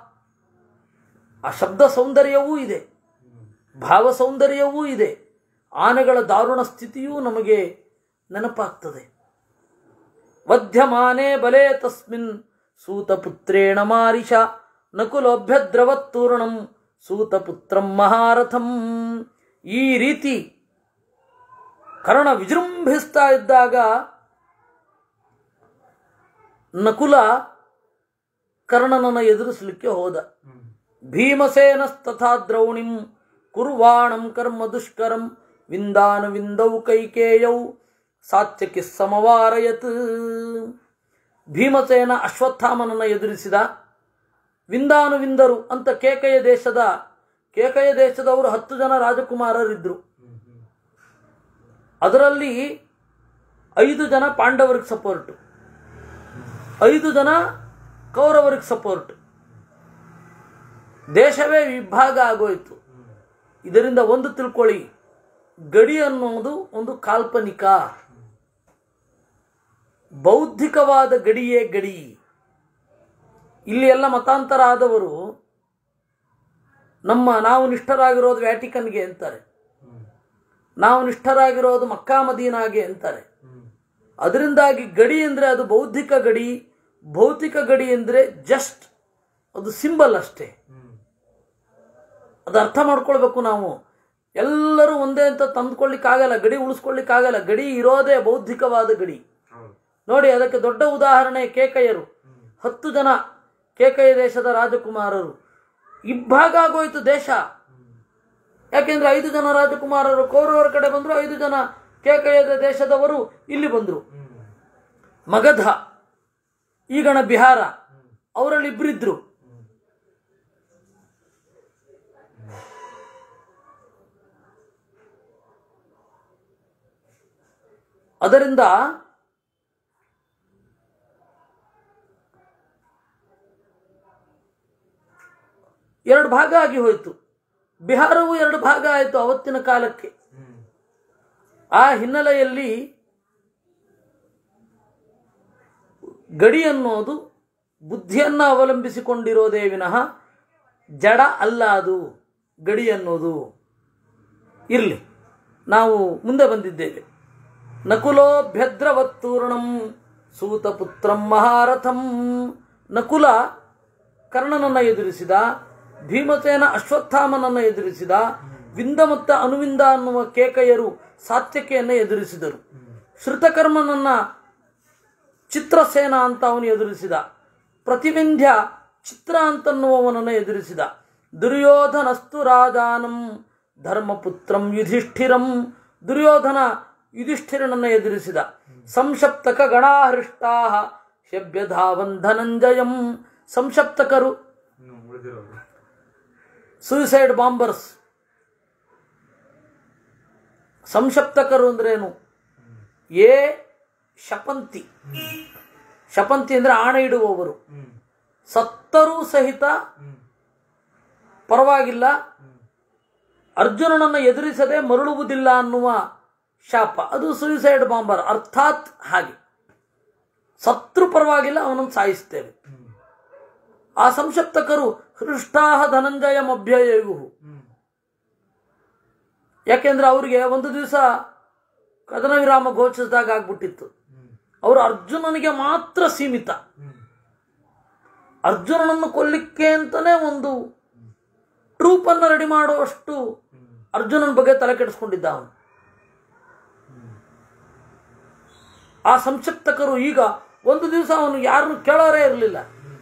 ಆ ಶಬ್ದ ಸೌಂದರ್ಯವೂ ಇದೆ ಭಾವ ಸೌಂದರ್ಯವೂ ಇದೆ ಆನೆಗಳ ದಾರುಣ ಸ್ಥಿತಿಯೂ ನಮಗೆ ನೆನಪಾಗ್ತದೆ ವಧ್ಯಮಾನೆ ಬಲೆ ತಸ್ಮಿನ್ ಸೂತಪುತ್ರೇಣ ಮಾರಿಷ ನಕುಲೋಭ್ಯದ್ರವತ್ತೂರ್ಣಂ ಸೂತಪುತ್ರಂ ಮಹಾರಥಂ ಈ ರೀತಿ ಕರ್ಣ ವಿಜೃಂಭಿಸ್ತಾ ಇದ್ದಾಗ ನಕುಲ ಕರ್ಣನನ್ನು ಎದುರಿಸಲಿಕ್ಕೆ ಹೋದ ಹ್ಮ್ ಭೀಮಸೇನಸ್ತಥಾ ದ್ರೌಣಿಂ ಕುರ್ವಾಣಂ ಕರ್ಮ ದುಷ್ಕರಂ ವಿಂದಾನು ವಿಂದೌ ಕೈಕೇಯೌ ಸಾತ್ಯಕಿ ಸಮವಾರಯತ್ ಭೀಮಸೇನ ಅಶ್ವತ್ಥಾಮನನ್ನು ಎದುರಿಸಿದ ವಿಂದಾನು ವಿಂದರು ಅಂತ ಕೇಕಯ ದೇಶದ ಕೇಕಯ ದೇಶದವರು ಹತ್ತು ಜನ ರಾಜಕುಮಾರರಿದ್ದರು ಹ್ಮ್ ಹ್ಮ್ ಅದರಲ್ಲಿ ಐದು ಜನ ಪಾಂಡವರಿಗೆ ಸಪೋರ್ಟ್ ಐದು ಜನ ಕೌರವರಿಗೆ ಸಪೋರ್ಟ್ ದೇಶವೇ ವಿಭಾಗ ಆಗೋಯ್ತು ಇದರಿಂದ ಒಂದು ತಿಳ್ಕೊಳ್ಳಿ ಗಡಿ ಅನ್ನೋದು ಒಂದು ಕಾಲ್ಪನಿಕ ಬೌದ್ಧಿಕವಾದ ಗಡಿಯೇ ಗಡಿ ಇಲ್ಲಿ ಎಲ್ಲ ಮತಾಂತರ ಆದವರು ನಮ್ಮ ನಾವು ನಿಷ್ಠರಾಗಿರೋದು ವ್ಯಾಟಿಕನ್ಗೆ ಅಂತಾರೆ ಹ್ಮ್ ನಾವು ನಿಷ್ಠರಾಗಿರೋದು ಮಕ್ಕಾ ಮದೀನಾಗೆ ಅಂತಾರೆ ಹ್ಮ್ ಅದರಿಂದಾಗಿ ಗಡಿ ಅಂದರೆ ಅದು ಬೌದ್ಧಿಕ ಗಡಿ ಭೌತಿಕ ಗಡಿ ಅಂದರೆ ಜಸ್ಟ್ ಅದು ಸಿಂಬಲ್ ಅಷ್ಟೇ ಹ್ಮ್ ಅದು ಅರ್ಥ ಮಾಡ್ಕೊಳ್ಬೇಕು ನಾವು ಎಲ್ಲರೂ ಒಂದೇ ಅಂತ ತಂದ್ಕೊಳ್ಳಿಕ್ಕಾಗಲ್ಲ ಗಡಿ ಉಳಿಸ್ಕೊಳ್ಳಿಕ್ಕಾಗಲ್ಲ ಗಡಿ ಇರೋದೇ ಬೌದ್ಧಿಕವಾದ ಗಡಿ ಹೌದು ನೋಡಿ ಅದಕ್ಕೆ ದೊಡ್ಡ ಉದಾಹರಣೆ ಕೇಕಯ್ಯರು ಹತ್ತು ಜನ ಕೇಕಯ ದೇಶದ ರಾಜಕುಮಾರರು ಇಬ್ಬಾಗ ಆಗೋಯ್ತು ದೇಶ ಯಾಕೆಂದ್ರೆ ಐದು ಜನ ರಾಜಕುಮಾರರು ಕೌರವರ ಕಡೆ ಬಂದರು ಐದು ಜನ ಕೇಕಯದ ದೇಶದವರು ಇಲ್ಲಿ ಬಂದರು ಹ್ಮ್ ಮಗಧ ಈಗಣ ಬಿಹಾರ ಅವರಲ್ಲಿ ಇಬ್ಬರಿದ್ರು ಅದರಿಂದ ಎರಡು ಭಾಗ ಆಗಿ ಹೋಯಿತು ಬಿಹಾರವು ಎರಡು ಭಾಗ ಆಯಿತು ಅವತ್ತಿನ ಕಾಲಕ್ಕೆ ಹ್ಮ್ ಆ ಹಿನ್ನೆಲೆಯಲ್ಲಿ ಗಡಿ ಅನ್ನೋದು ಬುದ್ಧಿಯನ್ನು ಅವಲಂಬಿಸಿಕೊಂಡಿರೋದೇ ವಿನಃ ಜಡ ಅಲ್ಲ ಅದು ಗಡಿ ಅನ್ನೋದು ಇರಲಿ ನಾವು ಮುಂದೆ ಬಂದಿದ್ದೇವೆ ನಕುಲೋ ಭದ್ರವತ್ತೂರ್ಣಂ ಸೂತಪುತ್ರಂ ಮಹಾರಥಂ ನಕುಲ ಕರ್ಣನನ್ನು ಎದುರಿಸಿದ ಭೀಮಸೇನ ಅಶ್ವತ್ಥಾಮನನ್ನು ಎದುರಿಸಿದ ವಿಂದ ಮತ್ತು ಅನುವಿಂದ ಅನ್ನುವ ಕೇಕಯರು ಸಾತ್ಯಕೆಯನ್ನು ಎದುರಿಸಿದರು ಶ್ರುತಕರ್ಮನನ್ನ ಚಿತ್ರಸೇನ ಅಂತ ಅವನು ಎದುರಿಸಿದ ಪ್ರತಿವಿಂಧ್ಯ ಚಿತ್ರ ಅಂತನ್ನುವವನನ್ನು ಎದುರಿಸಿದ ದುರ್ಯೋಧನಸ್ತು ರಾಜಾನಂ ಧರ್ಮಪುತ್ರಂ ಯುಧಿಷ್ಠಿರಂ ದುರ್ಯೋಧನ ಯುಧಿಷ್ಠಿರನನ್ನು ಎದುರಿಸಿದ ಸಂಶಪ್ತಕ ಗಣಾಹೃಷ್ಟಾ ಶಬ್ಯಧಾವನ್ ಧನಂಜಯಂ ಸಂಶಪ್ತಕರು ಇನ್ನು ಉಳಿದಿರೋರು ಸೂಸೈಡ್ ಬಾಂಬರ್ಸ್ ಸಂಶಪ್ತಕರು ಅಂದ್ರೇನು ಏ ಶಪಂತಿ ಶಪಂತಿ ಅಂದ್ರೆ ಆಣೆ ಇಡುವವರು ಹ್ಮ್ ಸತ್ತರೂ ಸಹಿತ ಹ್ಮ್ ಪರವಾಗಿಲ್ಲ ಅರ್ಜುನನನ್ನು ಎದುರಿಸದೆ ಮರಳುವುದಿಲ್ಲ ಅನ್ನುವ ಶಾಪ ಅದು ಸೂಸೈಡ್ ಬಾಂಬರ್ ಅರ್ಥಾತ್ ಹಾಗೆ ಸತ್ರು ಪರವಾಗಿಲ್ಲ ಅವನನ್ನು ಸಾಯಿಸ್ತೇವೆ ಹ್ಮ್ ಆ ಸಂಶಪ್ತಕರು ಹೃಷ್ಟಾಹ ಧನಂಜಯಮಭ್ಯಯು ಹ್ಮ್ ಯಾಕೆಂದ್ರೆ ಅವರಿಗೆ ಒಂದು ದಿವಸ ಕದನ ವಿರಾಮ ಘೋಷಿಸಿದಾಗ ಆಗ್ಬಿಟ್ಟಿತ್ತು ಹ್ಮ್ ಅವರು ಅರ್ಜುನನಿಗೆ ಮಾತ್ರ ಸೀಮಿತ ಹ್ಮ್ ಅರ್ಜುನನನ್ನು ಕೊಲ್ಲಿಕ್ಕೆ ಅಂತಲೇ ಒಂದು ಟ್ರೂಪನ್ನು ರೆಡಿ ಮಾಡುವಷ್ಟು ಅರ್ಜುನನ ಬಗ್ಗೆ ತಲೆ ಕೆಡಿಸ್ಕೊಂಡಿದ್ದ ಅವನು ಆ ಸಂಕ್ಷಿಪ್ತಕರು ಈಗ ಒಂದು ದಿವಸ ಅವನು ಯಾರನ್ನು ಕೇಳೋರೇ ಇರಲಿಲ್ಲ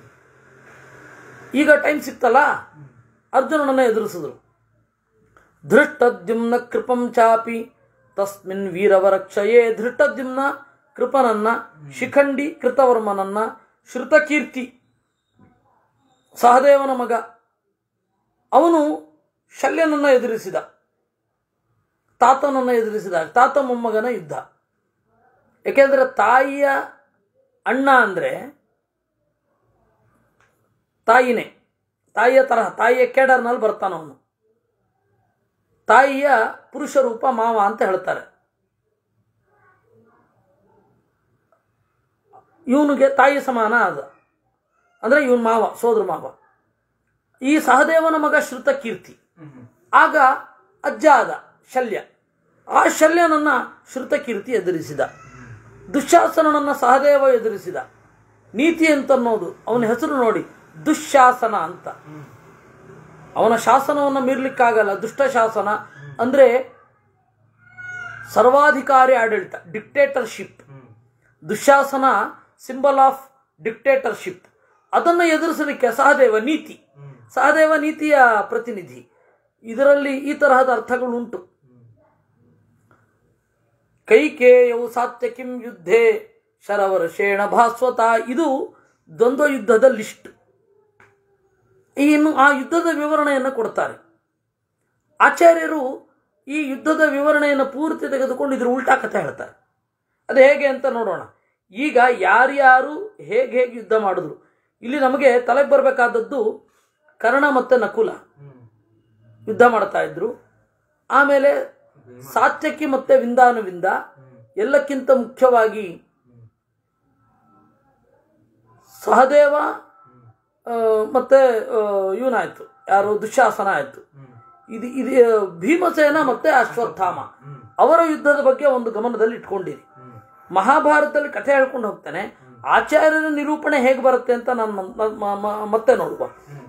ಈಗ ಟೈಮ್ ಸಿಕ್ತಲ್ಲ ಅರ್ಜುನನನ್ನು ಎದುರಿಸಿದ್ರು ಧೃಷ್ಟದ್ಯುಮ್ನ ಕೃಪಂ ಚಾಪಿ ತಸ್ಮಿನ್ ವೀರವರಕ್ಷಯೇ ಧೃಷ್ಟದ್ಯುಮ್ನ ಕೃಪನನ್ನ ಶಿಖಂಡಿ ಕೃತವರ್ಮನನ್ನ ಶ್ರುತಕೀರ್ತಿ ಸಹದೇವನ ಮಗ ಅವನು ಶಲ್ಯನನ್ನ ಎದುರಿಸಿದ ತಾತನನ್ನ ಎದುರಿಸಿದ ತಾತ ಮೊಮ್ಮಗನ ಯುದ್ಧ ಯಾಕೆಂದ್ರೆ ತಾಯಿಯ ಅಣ್ಣ ಅಂದರೆ ತಾಯಿನೇ ತಾಯಿಯ ತರಹ ತಾಯಿಯ ಕೇಡರ್ನಲ್ಲಿ ಬರ್ತಾನವನು ತಾಯಿಯ ಪುರುಷ ರೂಪ ಮಾವ ಅಂತ ಹೇಳ್ತಾರೆ ಇವನಿಗೆ ತಾಯಿ ಸಮಾನ ಅದ ಅಂದರೆ ಇವನ್ ಮಾವ ಸೋದರ ಮಾವ ಈ ಸಹದೇವನ ಮಗ ಶ್ರುತಕೀರ್ತಿ ಆಗ ಅಜ್ಜ ಆದ ಶಲ್ಯ ಆ ಶಲ್ಯನನ್ನ ಶ್ರುತಕೀರ್ತಿ ಎದುರಿಸಿದ ದುಶ್ಯಾಸನನನ್ನ ಸಹದೇವ ಎದುರಿಸಿದ ನೀತಿ ಅಂತನ್ನೋದು ಅವನ ಹೆಸರು ನೋಡಿ ದುಶ್ಯಾಸನ ಅಂತ ಅವನ ಶಾಸನವನ್ನು ಮೀರ್ಲಿಕ್ಕಾಗಲ್ಲ ದುಷ್ಟ ಶಾಸನ ಅಂದರೆ ಸರ್ವಾಧಿಕಾರಿ ಆಡಳಿತ dictatorship Dushasana symbol of dictatorship ಅದನ್ನು ಎದುರಿಸಲಿಕ್ಕೆ ಸಹದೇವ ನೀತಿ ಸಹದೇವ ನೀತಿಯ ಪ್ರತಿನಿಧಿ ಇದರಲ್ಲಿ ಈ ತರಹದ ಅರ್ಥಗಳುಂಟು ಕೈಕೇಯವು ಸಾತ್ಯಕಿಂ ಯುದ್ಧೇ ಶರವರ್ಷೇಣ ಭಾಸ್ವತ ಇದು ದ್ವಂದ್ವ ಯುದ್ಧದ ಲಿಸ್ಟ್ ಇನ್ನು ಆ ಯುದ್ಧದ ವಿವರಣೆಯನ್ನು ಕೊಡ್ತಾರೆ ಆಚಾರ್ಯರು ಈ ಯುದ್ಧದ ವಿವರಣೆಯನ್ನು ಪೂರ್ತಿ ತೆಗೆದುಕೊಂಡು ಇದ್ರ ಉಲ್ಟಾ ಕಥೆ ಹೇಳ್ತಾರೆ ಅದು ಹೇಗೆ ಅಂತ ನೋಡೋಣ ಈಗ ಯಾರ್ಯಾರು ಹೇಗೆ ಹೇಗೆ ಯುದ್ಧ ಮಾಡಿದ್ರು ಇಲ್ಲಿ ನಮಗೆ ತಲೆಗೆ ಬರಬೇಕಾದದ್ದು ಕರ್ಣ ಮತ್ತು ನಕುಲ ಯುದ್ಧ ಮಾಡ್ತಾ ಇದ್ರು ಆಮೇಲೆ ಸಾತ್ಯಕಿ ಮತ್ತು ವಿಂದಾನುವಿಂದ ಎಲ್ಲಕ್ಕಿಂತ ಮುಖ್ಯವಾಗಿ ಸಹದೇವ ಆ, ಮತ್ತೆ ಆ, ಇವನಾಯ್ತು ಯಾರು ದುಶ್ಯಾಸನ ಆಯ್ತು ಇದು ಇದು ಭೀಮಸೇನ ಮತ್ತೆ ಅಶ್ವತ್ಥಾಮ ಅವರ ಯುದ್ಧದ ಬಗ್ಗೆ ಒಂದು ಗಮನದಲ್ಲಿ ಇಟ್ಕೊಂಡಿರಿ ಮಹಾಭಾರತದಲ್ಲಿ ಕಥೆ ಹೇಳ್ಕೊಂಡು ಹೋಗ್ತಾನೆ ಆಚಾರ್ಯರ ನಿರೂಪಣೆ ಹೇಗೆ ಬರುತ್ತೆ ಅಂತ ನಾನು ಮ- ಮ- ಮ- ಮತ್ತೆ ನೋಡುವ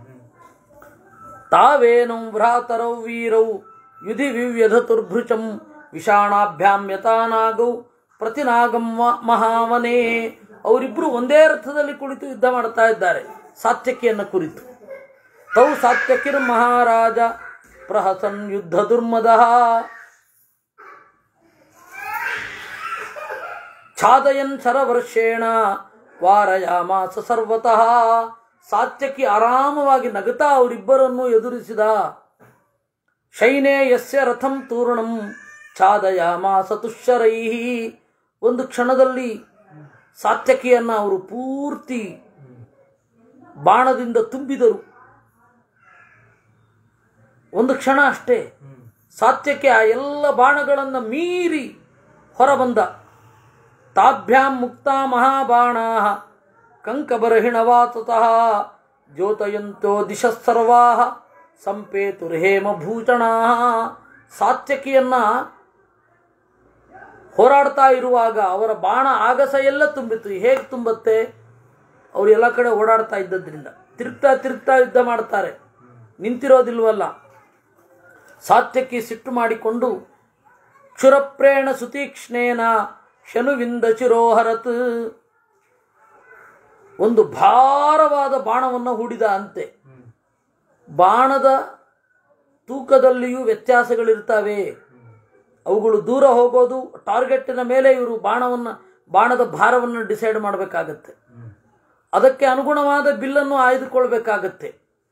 ತಾವೇನಂ ಭ್ರಾತರೌ ವೀರೌ ಯುಧಿ ವಿವ್ಯಧತುರ್ಭೃಚಂ ವಿಷಾಣಾಭ್ಯಾಂ ಯತಾನಾಗೌ ಪ್ರತಿನಾಗಂ ವ- ಮಹಾವನೇ ಅವರಿಬ್ರು ಒಂದೇ ರಥದಲ್ಲಿ ಕುಳಿತು ಯುದ್ಧ ಮಾಡ್ತಾ ಇದ್ದಾರೆ ಸಾತ್ಯಕಿಯನ್ನು ಕುರಿತು ತೌ ಸಾತ್ಯಕಿರ್ ಮಹಾರಾಜ ಪ್ರಹಸನ್ ಯುದ್ಧ ದುರ್ಮದ ಛಾದಯನ್ ಶರವರ್ಷೇಣ ವಾರಯಾಮಾಸ ಸರ್ವತಃ ಸಾತ್ಯಕಿ ಆರಾಮವಾಗಿ ನಗುತ್ತಾ ಅವರಿಬ್ಬರನ್ನು ಎದುರಿಸಿದ ಶೈನೇ ಯಸ್ಯ ರಥಂ ತೂರ್ಣಂ ಛಾದಯಾಮಾಸ ತುಶ್ಶರೈ ಒಂದು ಕ್ಷಣದಲ್ಲಿ ಸಾತ್ಯಕಿಯನ್ನು ಅವರು ಪೂರ್ತಿ ಬಾಣದಿಂದ ತುಂಬಿದರು ಒಂದು ಕ್ಷಣ ಅಷ್ಟೇ ಸಾತ್ಯಕ್ಕೆ ಆ ಎಲ್ಲ ಬಾಣಗಳನ್ನು ಮೀರಿ ಹೊರಬಂದ ತಾಭ್ಯಾಂ ಮುಕ್ತ ಮಹಾಬಾಣಾ ಕಂಕಬರ್ಹಿಣವಾತತಃ ದ್ಯೋತಯಂತೋ ದಿಶಃ ಸರ್ವಾ ಸಂಪೇತುರ್ಹೇಮ ಭೂಷಣ ಸಾತ್ಯಕಿಯನ್ನ ಹೋರಾಡ್ತಾ ಇರುವಾಗ ಅವರ ಬಾಣ ಆಗಸ ಎಲ್ಲ ತುಂಬಿತು ಹೇಗೆ ತುಂಬತ್ತೆ ಅವರು ಎಲ್ಲ ಕಡೆ ಓಡಾಡ್ತಾ ಇದ್ದದ್ರಿಂದ ತಿರುಗ್ತಾ ತಿರುಗ್ತಾ ಯುದ್ಧ ಮಾಡ್ತಾರೆ ನಿಂತಿರೋದಿಲ್ವಲ್ಲ ಸಾತ್ಯಕಿ ಸಿಟ್ಟು ಮಾಡಿಕೊಂಡು ಕ್ಷುರಪ್ರೇಣ ಸುತೀಕ್ಷ್ಣೇನ ಶನುವಿಂದ ಚಿರೋಹರತ್ ಒಂದು ಭಾರವಾದ ಬಾಣವನ್ನು ಹೂಡಿದ ಅಂತೆ ಬಾಣದ ತೂಕದಲ್ಲಿಯೂ ವ್ಯತ್ಯಾಸಗಳಿರ್ತವೆ ಅವುಗಳು ದೂರ ಹೋಗೋದು ಟಾರ್ಗೆಟ್ಟಿನ ಮೇಲೆ ಇವರು ಬಾಣವನ್ನು ಬಾಣದ ಭಾರವನ್ನು ಡಿಸೈಡ್ ಮಾಡಬೇಕಾಗತ್ತೆ ಅದಕ್ಕೆ ಅನುಗುಣವಾದ ಬಿಲ್ಲನ್ನು ಆಯ್ದುಕೊಳ್ಬೇಕಾಗತ್ತೆ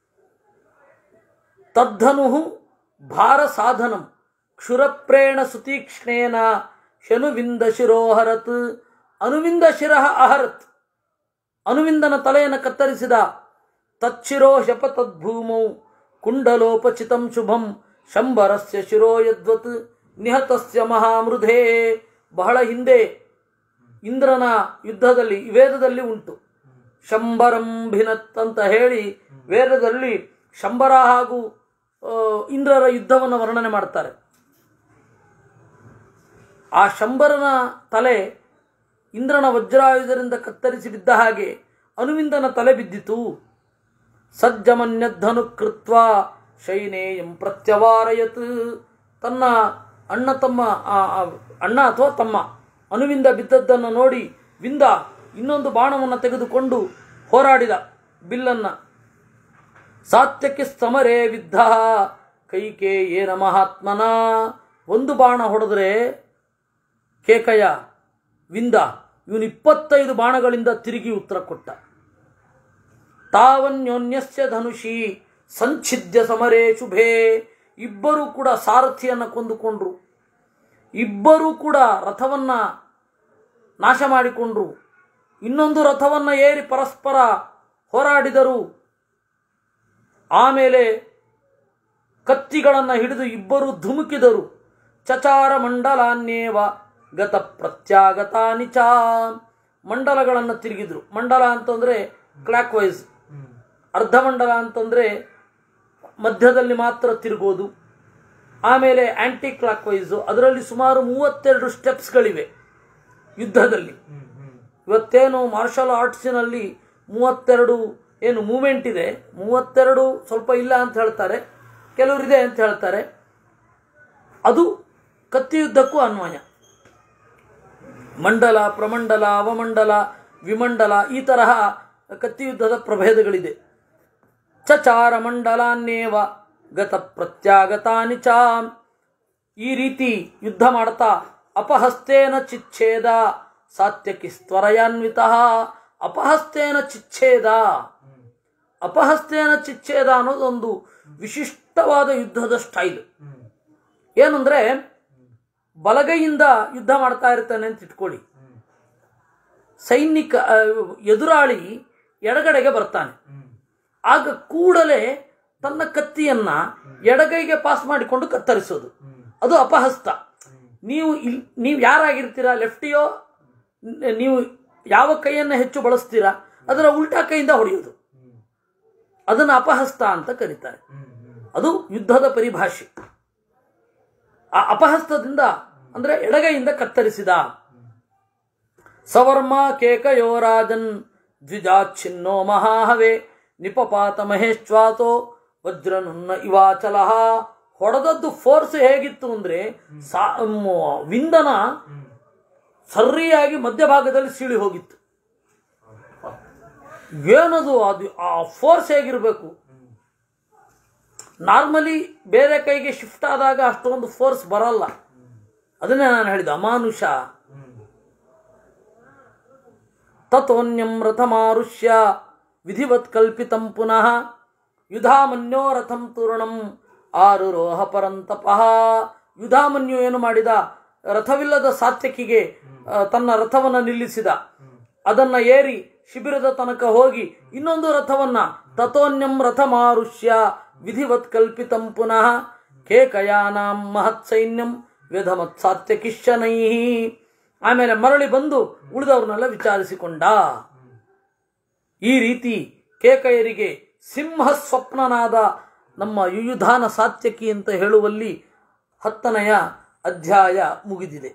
ತದ್ಧನು ಭಾರ ಸಾಧನಂ ಕ್ಷುರಪ್ರೇಣ ಸುತೀಕ್ಷ್ಣೇನ ಶನುವಿಂದ ಶಿರೋಹರತ್ ಅನುವಿಂದ ಶಿರಃ ಅಹರತ್ ಅನುವಿಂದನ ತಲೆಯನ್ನು ಕತ್ತರಿಸಿದ ತಚ್ಚಿರೋ ಶಪ ತದ್ಭೂಮೌ ಕುಂಡಲೋಪಚಿತಂ ಶುಭಂ ಶಂಬರಸ್ಯ ಶಿರೋ ಯದ್ವತ್ ನಿಹತಸ್ಯ ಮಹಾಮೃಧೇ ಬಹಳ ಹಿಂದೆ ಇಂದ್ರನ ಯುದ್ಧದಲ್ಲಿ ವೇದದಲ್ಲಿ ಉಂಟು ಶಂಬರಂ ಭಿನತ್ ಅಂತ ಹೇಳಿ ವೇದದಲ್ಲಿ ಶಂಬರ ಹಾಗೂ ಆ, ಇಂದ್ರರ ಯುದ್ಧವನ್ನು ವರ್ಣನೆ ಮಾಡ್ತಾರೆ ಆ ಶಂಬರನ ತಲೆ ಇಂದ್ರನ ವಜ್ರಾಯುಧದಿಂದ ಕತ್ತರಿಸಿ ಬಿದ್ದ ಹಾಗೆ ಅನುವಿಂದನ ತಲೆ ಬಿದ್ದಿತು ಸಜ್ಜಮನ್ಯಧನು ಕೃತ್ವ ಶೈನೇಯಂ ಪ್ರತ್ಯವಾರಯತ್ ತನ್ನ ಅಣ್ಣ ತಮ್ಮ ಆ, ಆ, ಅಣ್ಣ ಅಥವಾ ತಮ್ಮ ಅನುವಿಂದ ಬಿದ್ದದ್ದನ್ನು ನೋಡಿ ವಿಂದ ಇನ್ನೊಂದು ಬಾಣವನ್ನು ತೆಗೆದುಕೊಂಡು ಹೋರಾಡಿದ ಬಿಲ್ಲನ್ನ ಸಾತ್ಯಕ್ಕೆ ಸಮರೇ ವಿದ್ಧ ಕೈಕೆ ಏನ ಮಹಾತ್ಮನ ಒಂದು ಬಾಣ ಹೊಡೆದ್ರೆ ಕೇಕಯ ವಿಂದ ಇವನು ಇಪ್ಪತ್ತೈದು ಬಾಣಗಳಿಂದ ತಿರುಗಿ ಉತ್ತರ ಕೊಟ್ಟ ತಾವನ್ಯೋನ್ಯಸ್ಯ ಧನುಷಿ ಸಂಛಿದ್ಯ ಸಮರೇ ಶುಭೇ ಇಬ್ಬರೂ ಕೂಡ ಸಾರಥಿಯನ್ನು ಕೊಂದುಕೊಂಡ್ರು ಇಬ್ಬರೂ ಕೂಡ ರಥವನ್ನ ನಾಶ ಮಾಡಿಕೊಂಡ್ರು ಇನ್ನೊಂದು ರಥವನ್ನ ಏರಿ ಪರಸ್ಪರ ಹೋರಾಡಿದರು ಆಮೇಲೆ ಕತ್ತಿಗಳನ್ನು ಹಿಡಿದು ಇಬ್ಬರು ಧುಮುಕಿದರು ಚಚಾರ ಮಂಡಲಾನ್ಯೇವ ಗತ ಪ್ರತ್ಯಾಗತಾನಿ ಚ ಮಂಡಲಗಳನ್ನು ತಿರುಗಿದ್ರು ಮಂಡಲ ಅಂತಂದ್ರೆ ಕ್ಲಾಕ್ ವೈಸ್ ಅರ್ಧಮಂಡಲ ಅಂತಂದ್ರೆ ಮಧ್ಯದಲ್ಲಿ ಮಾತ್ರ ತಿರುಗೋದು ಆಮೇಲೆ ಆಂಟಿ ಕ್ಲಾಕ್ ವೈಸು ಅದರಲ್ಲಿ ಸುಮಾರು ಮೂವತ್ತೆರಡು ಸ್ಟೆಪ್ಸ್ಗಳಿವೆ ಯುದ್ಧದಲ್ಲಿ ಇವತ್ತೇನು ಮಾರ್ಷಲ್ ಆರ್ಟ್ಸಿನಲ್ಲಿ ಮೂವತ್ತೆರಡು ಏನು ಮೂಮೆಂಟ್ ಇದೆ ಮೂವತ್ತೆರಡು ಸ್ವಲ್ಪ ಇಲ್ಲ ಅಂತ ಹೇಳ್ತಾರೆ ಕೆಲವರಿದೆ ಅಂತ ಹೇಳ್ತಾರೆ ಅದು ಕತ್ತಿ ಯುದ್ಧಕ್ಕೂ ಅನ್ವಯ ಮಂಡಲ ಪ್ರಮಂಡಲ ಅವಮಂಡಲ ವಿಮಂಡಲ ಈ ತರಹ ಕತ್ತಿ ಯುದ್ಧದ ಪ್ರಭೇದಗಳಿದೆ ಚಚಾರ ಮಂಡಲಾನ್ನೇವ ಗತ ಪ್ರತ್ಯಾಗತಾನಿ ಚ ಈ ರೀತಿ ಯುದ್ಧ ಮಾಡ್ತಾ ಅಪಹಸ್ತೇನ ಚಿಚ್ಛೇದ ಸಾತ್ಯಕಿ ಸ್ತರಯಾನ್ವಿತ ಅಪಹಸ್ತೇನ ಚಿಚ್ಛೇದ ಅಪಹಸ್ತೇನ ಚಿಚ್ಛೇದ ಅನ್ನೋದೊಂದು ವಿಶಿಷ್ಟವಾದ ಯುದ್ಧದ ಸ್ಟೈಲ್ ಏನಂದ್ರೆ ಬಲಗೈಯಿಂದ ಯುದ್ಧ ಮಾಡ್ತಾ ಇರ್ತಾನೆ ಅಂತ ಇಟ್ಕೊಳ್ಳಿ ಸೈನಿಕ ಆ, ಎದುರಾಳಿ ಎಡಗಡೆಗೆ ಬರ್ತಾನೆ ಆಗ ಕೂಡಲೇ ತನ್ನ ಕತ್ತಿಯನ್ನ ಎಡಗೈಗೆ ಪಾಸ್ ಮಾಡಿಕೊಂಡು ಕತ್ತರಿಸೋದು ಅದು ಅಪಹಸ್ತ ನೀವು ಇಲ್ ನೀವು ಯಾರಾಗಿರ್ತೀರಾ ಲೆಫ್ಟಿಯೋ ನ- ನೀವು ಯಾವ ಕೈಯನ್ನು ಹೆಚ್ಚು ಬಳಸ್ತೀರಾ ಅದರ ಉಲ್ಟಾ ಕೈಯಿಂದ ಹೊಡೆಯೋದು ಅದನ್ನು ಅಪಹಸ್ತ ಅಂತ ಕರೀತಾರೆ ಅದು ಯುದ್ಧದ ಪರಿಭಾಷೆ ಆ ಅಪಹಸ್ತದಿಂದ ಅಂದ್ರೆ ಎಡಗೈಯಿಂದ ಕತ್ತರಿಸಿದ ಸವರ್ಮ ಕೇಕಯೋ ರಾಜನ್ ದ್ವಿಜಾಚ್ಛಿನ್ನೋ ಮಹಾಹವೆ ನಿಪಪಾತ ಮಹೇಶ್ವಾತೋ ವಜ್ರನುನ್ನ ಇವಾಚಲಹ ಹೊಡೆದದ್ದು ಫೋರ್ಸ್ ಹೇಗಿತ್ತು ಅಂದ್ರೆ ಸಾ ಮ್, ವಿಂದನ ಸರಿಯಾಗಿ ಮಧ್ಯಭಾಗದಲ್ಲಿ ಸೀಳಿ ಹೋಗಿತ್ತು ಏನದು ಅದು ಆ ಫೋರ್ಸ್ ಹೇಗಿರಬೇಕು ನಾರ್ಮಲಿ ಬೇರೆ ಕೈಗೆ ಶಿಫ್ಟ್ ಆದಾಗ ಅಷ್ಟೊಂದು ಫೋರ್ಸ್ ಬರಲ್ಲ ಅದನ್ನೇ ನಾನು ಹೇಳಿದ ಅಮಾನುಷ ತಥೋನ್ಯಂ ರಥಮಾರುಷ್ಯ ವಿಧಿವತ್ ಕಲ್ಪಿತಂ ಪುನಃ ಯುಧಾಮನ್ಯೋ ರಥಂ ತೂರ್ಣಂ ಆರುರೋಹ ಪರಂತಪಃ ಯುಧಾಮನ್ಯು ಏನು ಮಾಡಿದ ರಥವಿಲ್ಲದ ಸಾತ್ಯಕಿಗೆ ಆ, ತನ್ನ ರಥವನ್ನು ನಿಲ್ಲಿಸಿದ ಅದನ್ನ ಏರಿ ಶಿಬಿರದ ತನಕ ಹೋಗಿ ಇನ್ನೊಂದು ರಥವನ್ನ ತಥೋನ್ಯಂ ರಥಮಾರುಷ್ಯ ವಿಧಿವತ್ ಕಲ್ಪಿತಂ ಪುನಃ ಕೇಕಯಾನಾಂ ಮಹತ್ ಸೈನ್ಯಂ ವ್ಯಧಮತ್ ಸಾತ್ಯಕಿಶನೈ ಆಮೇಲೆ ಮರಳಿ ಬಂದು ಉಳಿದವ್ರನ್ನೆಲ್ಲ ವಿಚಾರಿಸಿಕೊಂಡ ಈ ರೀತಿ ಕೇಕಯರಿಗೆ ಸಿಂಹ ಸ್ವಪ್ನನಾದ ನಮ್ಮ ಯುಯುಧಾನ ಸಾತ್ಯಕಿ ಅಂತ ಹೇಳುವಲ್ಲಿ ಹತ್ತನೆಯ ಅಧ್ಯಾಯ ಮುಗಿದಿದೆ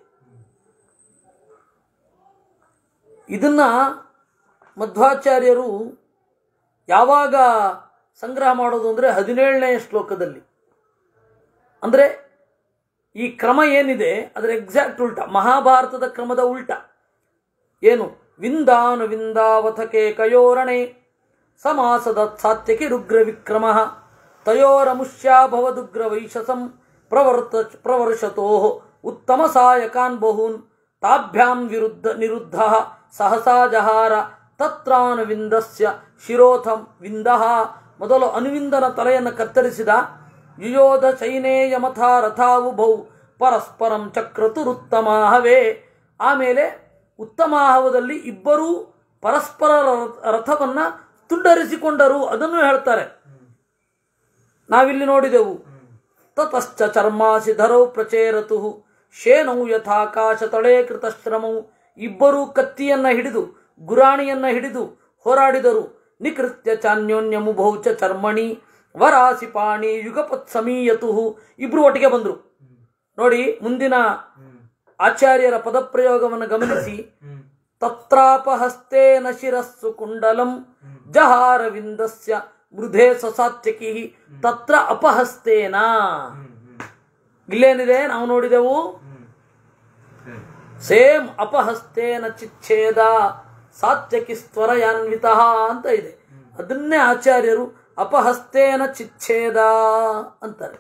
ಇದನ್ನ ಮಧ್ವಾಚಾರ್ಯರು ಯಾವಾಗ ಸಂಗ್ರಹ ಮಾಡೋದು ಅಂದರೆ ಹದಿನೇಳನೆಯ ಶ್ಲೋಕದಲ್ಲಿ ಅಂದರೆ ಈ ಕ್ರಮ ಏನಿದೆ ಅದರ ಎಕ್ಸಾಕ್ಟ್ ಉಲ್ಟ ಮಹಾಭಾರತದ ಕ್ರಮದ ಉಲ್ಟ ಏನು ವಿಂದಾನು ವಿಂದಾವಥಕೆ ಕಯೋರಣೆ ಸಮಾಸದ ಸಾತ್ಯಕಿ ರುಗ್ರ ವಿಕ್ರಮ ತಯೋರಮುಷ್ಯಾಭವದುಗ್ರ ವೈಶಸಂ ಪ್ರವರ್ತ ಪ್ರವರ್ಷತೋ ಉತ್ತಮ ಸಾಯಕಾನ್ ಬಹೂನ್ ತಾಭ್ಯಾಂ ವಿರುದ್ಧ ನಿರುದ್ಧ ಸಹಸಾ ಜಹಾರ ತತ್ರಾನುವಿಂದಸ್ಯ ಶಿರೋಥಂ ವಿಂದಃ ಮೊದಲು ಅನುವಿಂದನ ತಲೆಯನ್ನು ಕತ್ತರಿಸಿದ ಯುಯೋಧ ಚೈನೇಯ ಮಥ ರಥಾವುಭೌ ಪರಸ್ಪರಂ ಚಕ್ರತುರುತ್ತಮಾಹವೇ ಆಮೇಲೆ ಉತ್ತಮಾಹವದಲ್ಲಿ ಇಬ್ಬರೂ ಪರಸ್ಪರ ರ- ರಥವನ್ನ ತುಂಡರಿಸಿಕೊಂಡರು ಅದನ್ನು ಹೇಳ್ತಾರೆ ನಾವಿಲ್ಲಿ ನೋಡಿದೆವು ತತಶ್ಚ ಚರ್ಮಾಸಿ ಧರೌ ಪ್ರಚೇರತು ಶೇನೌ ಯಥಾಕಾಶ ತಳೆ ಕೃತಶ್ರಮೌ ಇಬ್ಬರೂ ಕತ್ತಿಯನ್ನ ಹಿಡಿದು ಗುರಾಣಿಯನ್ನ ಹಿಡಿದು ಹೋರಾಡಿದರು ನಿಕೃತ್ಯ ಚಾನ್ಯೋನ್ಯಮುಭೌ ಚ ಚರ್ಮಣಿ ವರಾಸಿ ಪಾಣಿ ಯುಗಪತ್ ಸಮೀಯತು ಇಬ್ರು ಒಟ್ಟಿಗೆ ಬಂದ್ರು ನೋಡಿ ಮುಂದಿನ ಆಚಾರ್ಯರ ಪದಪ್ರಯೋಗವನ್ನು ಗಮನಿಸಿ ತತ್ರಾಪಹಸ್ತೇನ ಶಿರಸ್ಸು ಕುಂಡಲಂ ಜಹಾರವಿಂದಸ್ಯ ಮೃಧೆ ಸಸಾತ್ಯಕಿ ತತ್ರ ಅಪಹಸ್ತೇನ ಹ್ಮ್ ಹ್ಮ್ ಇಲ್ಲೇನಿದೆ ನಾವು ನೋಡಿದೆವು ಹ್ಮ್ ಸರಿ ಸೇಮ್ ಅಪಹಸ್ತೇನ ಚಿಚ್ಛೇದ ಸಾತ್ಯಕಿ ಸ್ವರಯಾನ್ವಿತ ಅಂತ ಇದೆ ಅದನ್ನೇ ಆಚಾರ್ಯರು ಅಪಹಸ್ತೇನ ಚಿಚ್ಛೇದ ಅಂತಾರೆ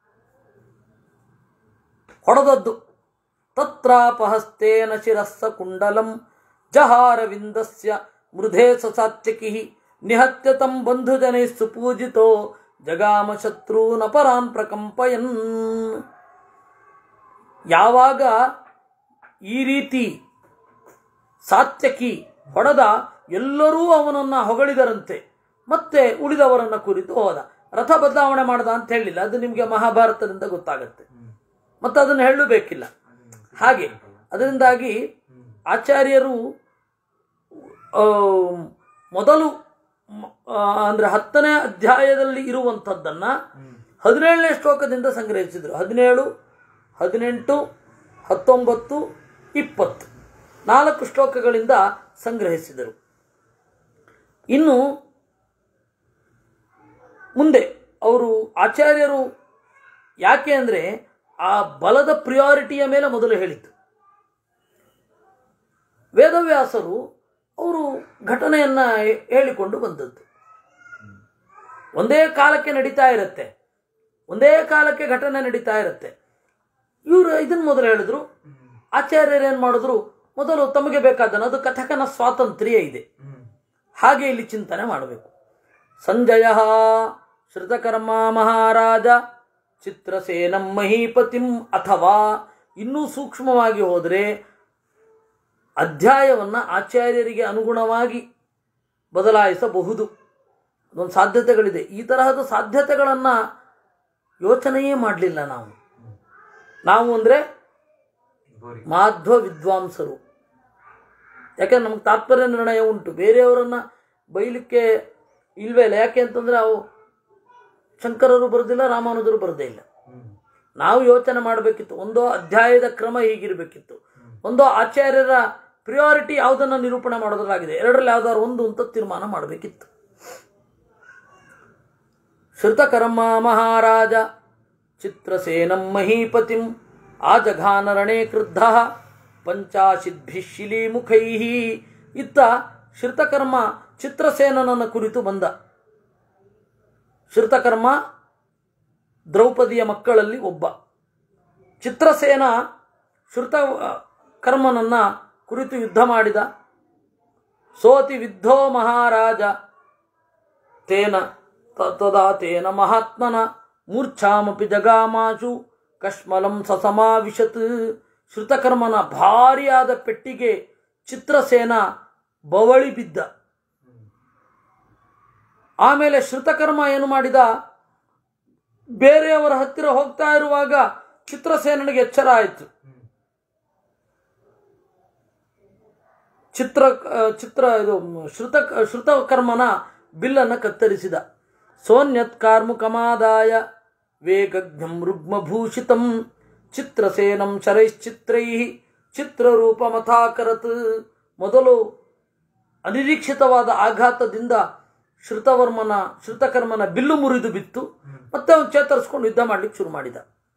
ಹೊಡೆದದ್ದು ತತ್ರಾಪಹಸ್ತೇನ ಶಿರಸ್ಸ ಕುಂಡಲಂ ಜಹಾರವಿಂದಸ್ಯ ಮೃಧೇ ಸಾತ್ಯಕಿ ನಿಹತ್ಯ ತಂ ಬಂಧುಜನೈ ಸುಪೂಜಿತೋ ಜಗಾಮ ಶತ್ರೂನ್ ಅಪರಾನ್ ಪ್ರಕಂಪಯನ್ ಯಾವಾಗ ಈ ರೀತಿ ಸಾತ್ಯಕಿ ಹೊಡೆದ ಎಲ್ಲರೂ ಅವನನ್ನು ಹೊಗಳಿದರಂತೆ ಮತ್ತೆ ಉಳಿದವರನ್ನ ಕುರಿತು ಹೋದ ರಥ ಬದಲಾವಣೆ ಮಾಡ್ದ ಅಂತ ಹೇಳಿಲ್ಲ ಅದು ನಿಮಗೆ ಮಹಾಭಾರತದಿಂದ ಗೊತ್ತಾಗತ್ತೆ ಮತ್ತು ಅದನ್ನು ಹೇಳಬೇಕಿಲ್ಲ ಹಾಗೆ ಅದರಿಂದಾಗಿ ಆಚಾರ್ಯರು ಆ, ಮೊದಲು ಮ- ಆ, ಅಂದ್ರೆ ಹತ್ತನೇ ಅಧ್ಯಾಯದಲ್ಲಿ ಇರುವಂಥದ್ದನ್ನ ಹದಿನೇಳನೇ ಶ್ಲೋಕದಿಂದ ಸಂಗ್ರಹಿಸಿದರು ಹದಿನೇಳು ಹದಿನೆಂಟು ಹತ್ತೊಂಬತ್ತು ಇಪ್ಪತ್ತು ನಾಲ್ಕು ಶ್ಲೋಕಗಳಿಂದ ಸಂಗ್ರಹಿಸಿದರು ಇನ್ನು ಮುಂದೆ ಅವರು ಆಚಾರ್ಯರು ಯಾಕೆ ಅಂದರೆ ಆ ಬಲದ ಪ್ರಿಯಾರಿಟಿಯ ಮೇಲೆ ಮೊದಲು ಹೇಳಿದ್ದು ವೇದವ್ಯಾಸರು ಅವರು ಘಟನೆಯನ್ನ ಹೇ- ಹೇಳಿಕೊಂಡು ಬಂದದ್ದು ಒಂದೇ ಕಾಲಕ್ಕೆ ನಡೀತಾ ಇರುತ್ತೆ ಒಂದೇ ಕಾಲಕ್ಕೆ ಘಟನೆ ನಡೀತಾ ಇರುತ್ತೆ ಇವರು ಇದನ್ನು ಮೊದಲು ಹೇಳಿದ್ರು ಆಚಾರ್ಯರು ಏನು ಮಾಡಿದ್ರು ಮೊದಲು ತಮಗೆ ಬೇಕಾದನ್ನು ಅದು ಕಥಕನ ಸ್ವಾತಂತ್ರ್ಯ ಇದೆ ಹ್ಮ್ ಹಾಗೆ ಇಲ್ಲಿ ಚಿಂತನೆ ಮಾಡಬೇಕು ಸಂಜಯ ಶ್ರುತಕರ್ಮ ಮಹಾರಾಜ ಚಿತ್ರಸೇನಂ ಮಹೀಪತಿಂ ಅಥವಾ ಇನ್ನೂ ಸೂಕ್ಷ್ಮವಾಗಿ ಹೋದರೆ ಅಧ್ಯಾಯವನ್ನು ಆಚಾರ್ಯರಿಗೆ ಅನುಗುಣವಾಗಿ ಬದಲಾಯಿಸಬಹುದು ಅದೊಂದು ಸಾಧ್ಯತೆಗಳಿದೆ ಈ ತರಹದ ಸಾಧ್ಯತೆಗಳನ್ನು ಯೋಚನೆಯೇ ಮಾಡಲಿಲ್ಲ ನಾವು ನಾವು ಅಂದರೆ ಬೋರಿ ಮಾಧ್ವ ವಿದ್ವಾಂಸರು ಯಾಕಂದ್ರೆ ನಮ್ಗೆ ತಾತ್ಪರ್ಯ ನಿರ್ಣಯ ಉಂಟು ಬೇರೆಯವರನ್ನ ಬೈಲಿಕ್ಕೆ ಇಲ್ವೇ ಇಲ್ಲ ಯಾಕೆ ಅಂತಂದ್ರೆ ಅವು ಶಂಕರರು ಬರೋದಿಲ್ಲ ರಾಮಾನುಜರು ಬರೋದೇ ಇಲ್ಲ ಹ್ಮ್ ನಾವು ಯೋಚನೆ ಮಾಡಬೇಕಿತ್ತು ಒಂದೋ ಅಧ್ಯಾಯದ ಕ್ರಮ ಹೀಗಿರಬೇಕಿತ್ತು ಒಂದೋ ಆಚಾರ್ಯರ ಪ್ರಿಯಾರಿಟಿ ಯಾವುದನ್ನು ನಿರೂಪಣೆ ಮಾಡೋದ್ರಾಗಿದೆ ಎರಡರಲ್ಲಿ ಯಾವ್ದಾದ್ರು ಒಂದು ಅಂತ ತೀರ್ಮಾನ ಮಾಡಬೇಕಿತ್ತು ಶ್ರುತಕರ್ಮ ಮಹಾರಾಜ ಚಿತ್ರಸೇನಂ ಮಹೀಪತಿಂ ಆಜಘಾನರಣೆ ಕ್ರುದ್ಧ ಪಂಚಾಶಿದ್ಭಿ ಶಿಲೀಮುಖೈ ಇತ್ತ ಶ್ರುತಕರ್ಮ ಚಿತ್ರಸೇನನನ್ನ ಕುರಿತು ಬಂದ ಶ್ರುತಕರ್ಮ ದ್ರೌಪದಿಯ ಮಕ್ಕಳಲ್ಲಿ ಒಬ್ಬ ಚಿತ್ರಸೇನ ಶ್ರುತ ಕರ್ಮನನ್ನ ಕುರಿತು ಯುದ್ಧ ಮಾಡಿದ ಸೋತಿ ವಿದ್ಧೋ ಮಹಾರಾಜ ತೇನ ತ- ತದಾ ತೇನ ಮಹಾತ್ಮನ ಮೂರ್ಛಾಮಪಿ ಜಗಾಮಾಶು ಕಶ್ಮಲಂ ಸಸಮಾವಿಶತ್ ಶ್ರುತಕರ್ಮನ ಭಾರಿಯಾದ ಪೆಟ್ಟಿಗೆ ಚಿತ್ರಸೇನ ಬವಳಿ ಬಿದ್ದ ಆಮೇಲೆ ಶ್ರುತಕರ್ಮ ಏನು ಮಾಡಿದ ಬೇರೆಯವರ ಹತ್ತಿರ ಹೋಗ್ತಾ ಇರುವಾಗ ಚಿತ್ರಸೇನನಿಗೆ ಎಚ್ಚರ ಆಯಿತು ಚಿತ್ರ ಆ, ಚಿತ್ರ ಇದು ಶ್ರುತ ಶ್ರುತಕರ್ಮನ ಬಿಲ್ಲನ್ನು ಕತ್ತರಿಸಿದ ಸೋನ್ಯತ್ ಕಾರ್ಮುಕಮಾದಾಯ ವೇಗಜ್ಞಂ ರುಗ್ಮಭೂಷಿತಂ ಚಿತ್ರಸೇನಂ ಶರೈಶ್ಚಿತ್ರೈ ಚಿತ್ರರೂಪಮಥಾಕರತ್ ಮೊದಲು ಅನಿರೀಕ್ಷಿತವಾದ ಆಘಾತದಿಂದ ಶ್ರುತವರ್ಮನ ಶ್ರುತಕರ್ಮನ ಬಿಲ್ಲು ಮುರಿದು ಬಿತ್ತು ಮತ್ತೆ ಅವನು ಚೇತರಿಸ್ಕೊಂಡು ಯುದ್ಧ ಮಾಡ್ಲಿಕ್ಕೆ ಶುರು ಮಾಡಿದ